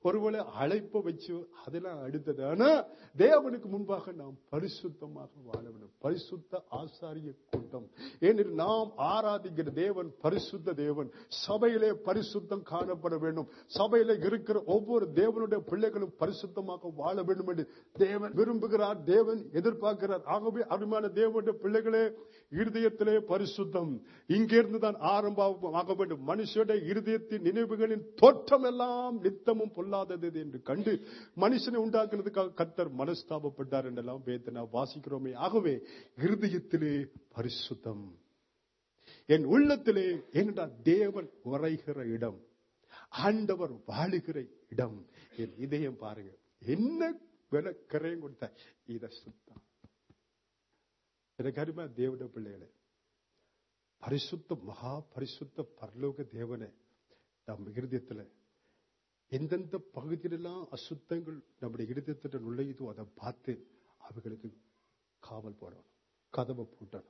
ஒருவேளை அழைப்ப வச்சு அதெல்லாம் அடுத்தது ஆனா தேவனுக்கு முன்பாக நாம் பரிசுத்தமாக வாழ வேண்டும் பரிசுத்த ஆசாரிய கூட்டம் ஏனெனில் நாம் ஆராதிக்கிற தேவன் பரிசுத்த தேவன் சபையிலே பரிசுத்தம் காணப்பட வேண்டும் சபையில இருக்கிற ஒவ்வொரு தேவனுடைய பிள்ளைகளும் பரிசுத்தமாக வாழ வேண்டும் என்று தேவன் விரும்புகிறார் தேவன் எதிர்பார்க்கிறார் ஆகவே அருமையான தேவனுடைய பிள்ளைகளே இருதயத்திலே பரிசுத்தம் இங்கிருந்து தான் ஆரம்பமாக வேண்டும் மனுஷனுடைய இருதயத்தின் நினைவுகளின் தோற்றம் எல்லாம் நித்தமும் பொல்லாதது என்று கண்டு மனுஷனை உண்டாக்குறதுக்காக கத்தர் மனஸ்தாபப்பட்டார் என்றெல்லாம் வேதனா வாசிக்கிறோமே ஆகவே இருதயத்திலே பரிசுத்தம் என் உள்ளத்திலே என்னடா தேவன் உரைகிற இடம் ஆண்டவர் வாழுகிற இடம் என் இதயம் பாருங்க என்ன விலை கரையும் கொடுத்த இத சுத்தம் எனக்கு அருமை தேவட பிள்ளைகளே பரிசுத்த மகா பரிசுத்த பரலோக தேவனை நம் இருதயத்துல எந்தெந்த பகுதியிலெல்லாம் அசுத்தங்கள் நம்முடைய இருதயத்திட்ட நுழையுதோ அதை பார்த்து அவைகளுக்கு காவல் போடணும் கதவை பூட்டணும்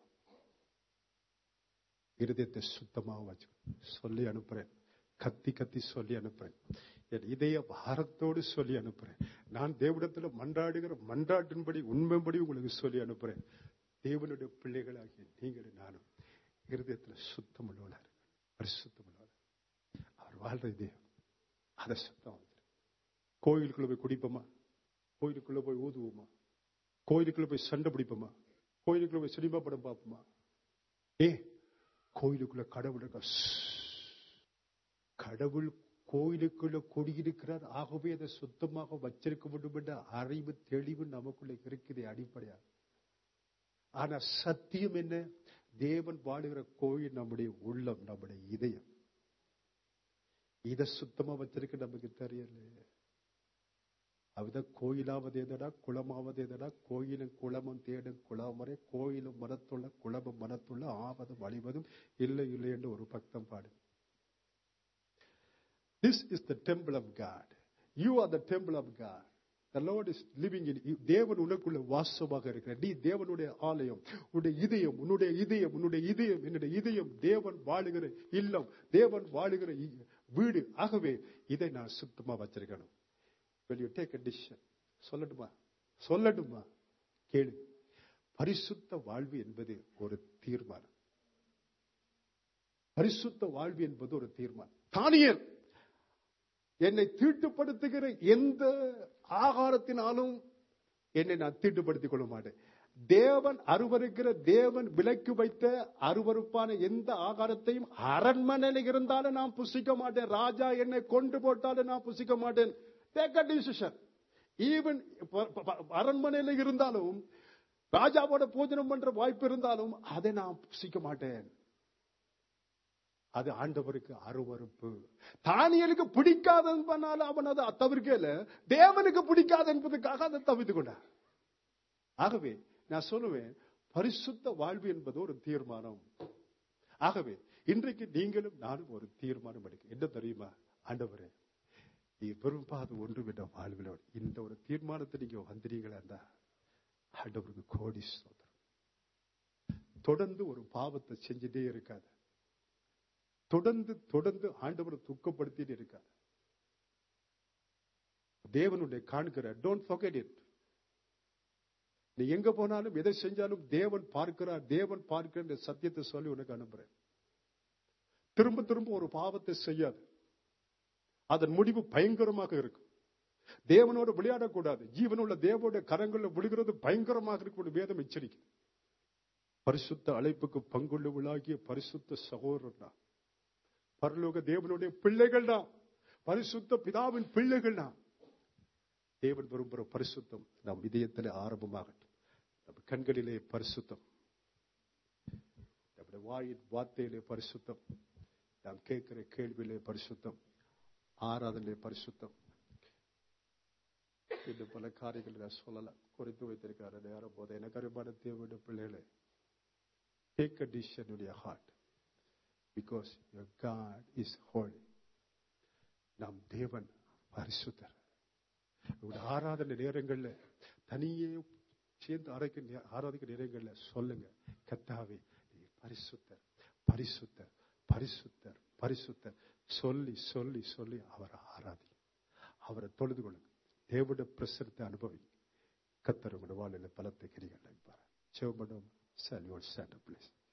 இருதயத்தை சுத்தமாக வச்சு சொல்லி அனுப்புறேன் கத்தி கத்தி சொல்லி அனுப்புறேன் என் இதய பாரத்தோடு சொல்லி அனுப்புறேன் நான் தேவடத்துல மன்றாடுகிற மன்றாட்டின்படி உண்மைப்படி உங்களுக்கு சொல்லி அனுப்புறேன் தேவனுடைய பிள்ளைகளாகிய நீங்களும் நானும் இருதயத்துல சுத்தம் உள்ளவனார் பரிசுத்தம் உள்ளவர் அவர் வாழ்ற இதயம் அதை சுத்தம் வந்துரு கோயிலுக்குள்ள போய் குடிப்போமா கோயிலுக்குள்ள போய் ஊதுவோமா கோயிலுக்குள்ள போய் சண்டை பிடிப்போமா கோயிலுக்குள்ள போய் சினிமா படம் பார்ப்போமா ஏ கோயிலுக்குள்ள கடவுள் இருக்கா கடவுள் கோயிலுக்குள்ள குடியிருக்கிறார் ஆகவே அதை சுத்தமாக வச்சிருக்க வேண்டும் என்ற அறிவு தெளிவு நமக்குள்ள இருக்குது அடிப்படையா ஆனா சத்தியம் என்ன தேவன் வாழுகிற கோயில் நம்முடைய உள்ளம் நம்முடைய இதயம் இத சுத்தமா வச்சிருக்க நமக்கு தெரியல அவதான் கோயிலாவது எதடா குளமாவது எதடா கோயிலும் குளமும் தேடும் குளமறை கோயிலும் மனத்துள்ள குளமும் மனத்துள்ள ஆவதும் அழிவதும் இல்லை இல்லை என்று ஒரு பக்தம் பாடு This is the temple of God. You are the temple of God. The Lord is living in you. தேவன் உனக்குள்ள வாசமாக இருக்கிறார் நீ தேவனுடைய ஆலயம் உன்னுடைய இதயம் உன்னுடைய இதயம் உன்னுடைய இதயம் என்னுடைய இதயம் தேவன் வாழுகிற இல்லம் தேவன் வாழுகிற இ- வீடு ஆகவே இதை நான் சுத்தமா வச்சிருக்கணும் Will you take a decision? சொல்லட்டுமா சொல்லட்டுமா கேளு பரிசுத்த வாழ்வு என்பது ஒரு தீர்மானம் பரிசுத்த வாழ்வு என்பது ஒரு தீர்மானம் தானியல் என்னை தீட்டுப்படுத்துகிற எந்த ஆகாரத்தினாலும் என்னை நான் தீட்டுப்படுத்திக் கொள்ள மாட்டேன் தேவன் அருவருக்கிற தேவன் விலக்கி வைத்த அருவருப்பான எந்த ஆகாரத்தையும் அரண்மனையில் இருந்தாலும் நான் புசிக்க மாட்டேன் ராஜா என்னை கொண்டு போட்டாலும் நான் புசிக்க மாட்டேன் டேக் அ டிசிஷன் ஈவன் அரண்மனையில் இருந்தாலும் ராஜாவோட பூஜனம் பண்ற வாய்ப்பு இருந்தாலும் அதை நான் புசிக்க மாட்டேன் அது ஆண்டவருக்கு அருவருப்பு தானியலுக்கு பிடிக்காது பண்ணாலும் அவன் அதை தவிர்க்கல தேவனுக்கு பிடிக்காது என்பதற்காக அதை தவிர்த்து கொண்டார் ஆகவே நான் சொல்லுவேன் பரிசுத்த வாழ்வு என்பது ஒரு தீர்மானம் ஆகவே இன்றைக்கு நீங்களும் நானும் ஒரு தீர்மானம் எடுக்க என்ன தெரியுமா ஆண்டவரே நீ விரும்பாத ஒன்று விட வாழ்வில் இந்த ஒரு தீர்மானத்தை நீங்க வந்தீங்களா இருந்தா ஆண்டவருக்கு கோடி ஸ்தோத்திரம் தொடர்ந்து ஒரு பாவத்தை செஞ்சுட்டே இருக்காது தொடர்ந்து தொடர்ந்து ஆண்டவரை துக்கப்படுத்திட்டு இருக்காது தேவனுடைய காண்கிற டோன்ட் forget it நீ எங்க போனாலும் எதை செஞ்சாலும் தேவன் பார்க்கிறார் தேவன் பார்க்கிற சத்தியத்தை சொல்லி உனக்கு அனுப்புறேன் திரும்ப திரும்ப ஒரு பாவத்தை செய்யாது அதன் முடிவு பயங்கரமாக இருக்கும் தேவனோடு விளையாடக்கூடாது ஜீவனுள்ள தேவனுடைய கரங்களில் விழுகிறது பயங்கரமாக இருக்கும் வேதம் எச்சரிக்கை பரிசுத்த அழைப்புக்கு பங்குள்ளவளாகிய பரிசுத்த சகோதரர் தான் பரலோக தேவனுடைய பிள்ளைகள் தான் பரிசுத்த பிதாவின் பிள்ளைகள் தான் தேவன் விரும்புகிற பரிசுத்தம் நம் இதயத்திலே ஆரம்பமாகட்டும் நம் கண்களிலே பரிசுத்தம் நம்முடைய வாயின் வார்த்தையிலே பரிசுத்தம் நாம் கேட்கிற கேள்வியிலே பரிசுத்தம் ஆராதனையிலே பரிசுத்தம் இன்னும் பல காரியங்கள் நான் சொல்லலாம் குறித்து வைத்திருக்காரு நேரம் போது எனக்கு அருமான தேவனுடைய பிள்ளைகளே take a decision in your heart because your God is holy நம் தேவன் பரிசுத்தர் உங்களுடைய ஆராதனை நேரங்கள்ல தனியே சேர்ந்து ஆராய்க்க ஆராதிக்க நேரங்கள்ல சொல்லுங்க கத்தாவே நீ பரிசுத்தர் பரிசுத்தர் பரிசுத்தர் பரிசுத்தர் சொல்லி சொல்லி சொல்லி அவரை ஆராதி அவரை தொழுது கொள்ளுங்க தேவனுடைய பிரசரத்தை அனுபவி கத்தர் உங்களுடைய வாழ்வில் பலத்தை கிரிகள் வைப்பார் சிவபடம் சால்யூட் ஸ்டாண்ட் பிளேஸ்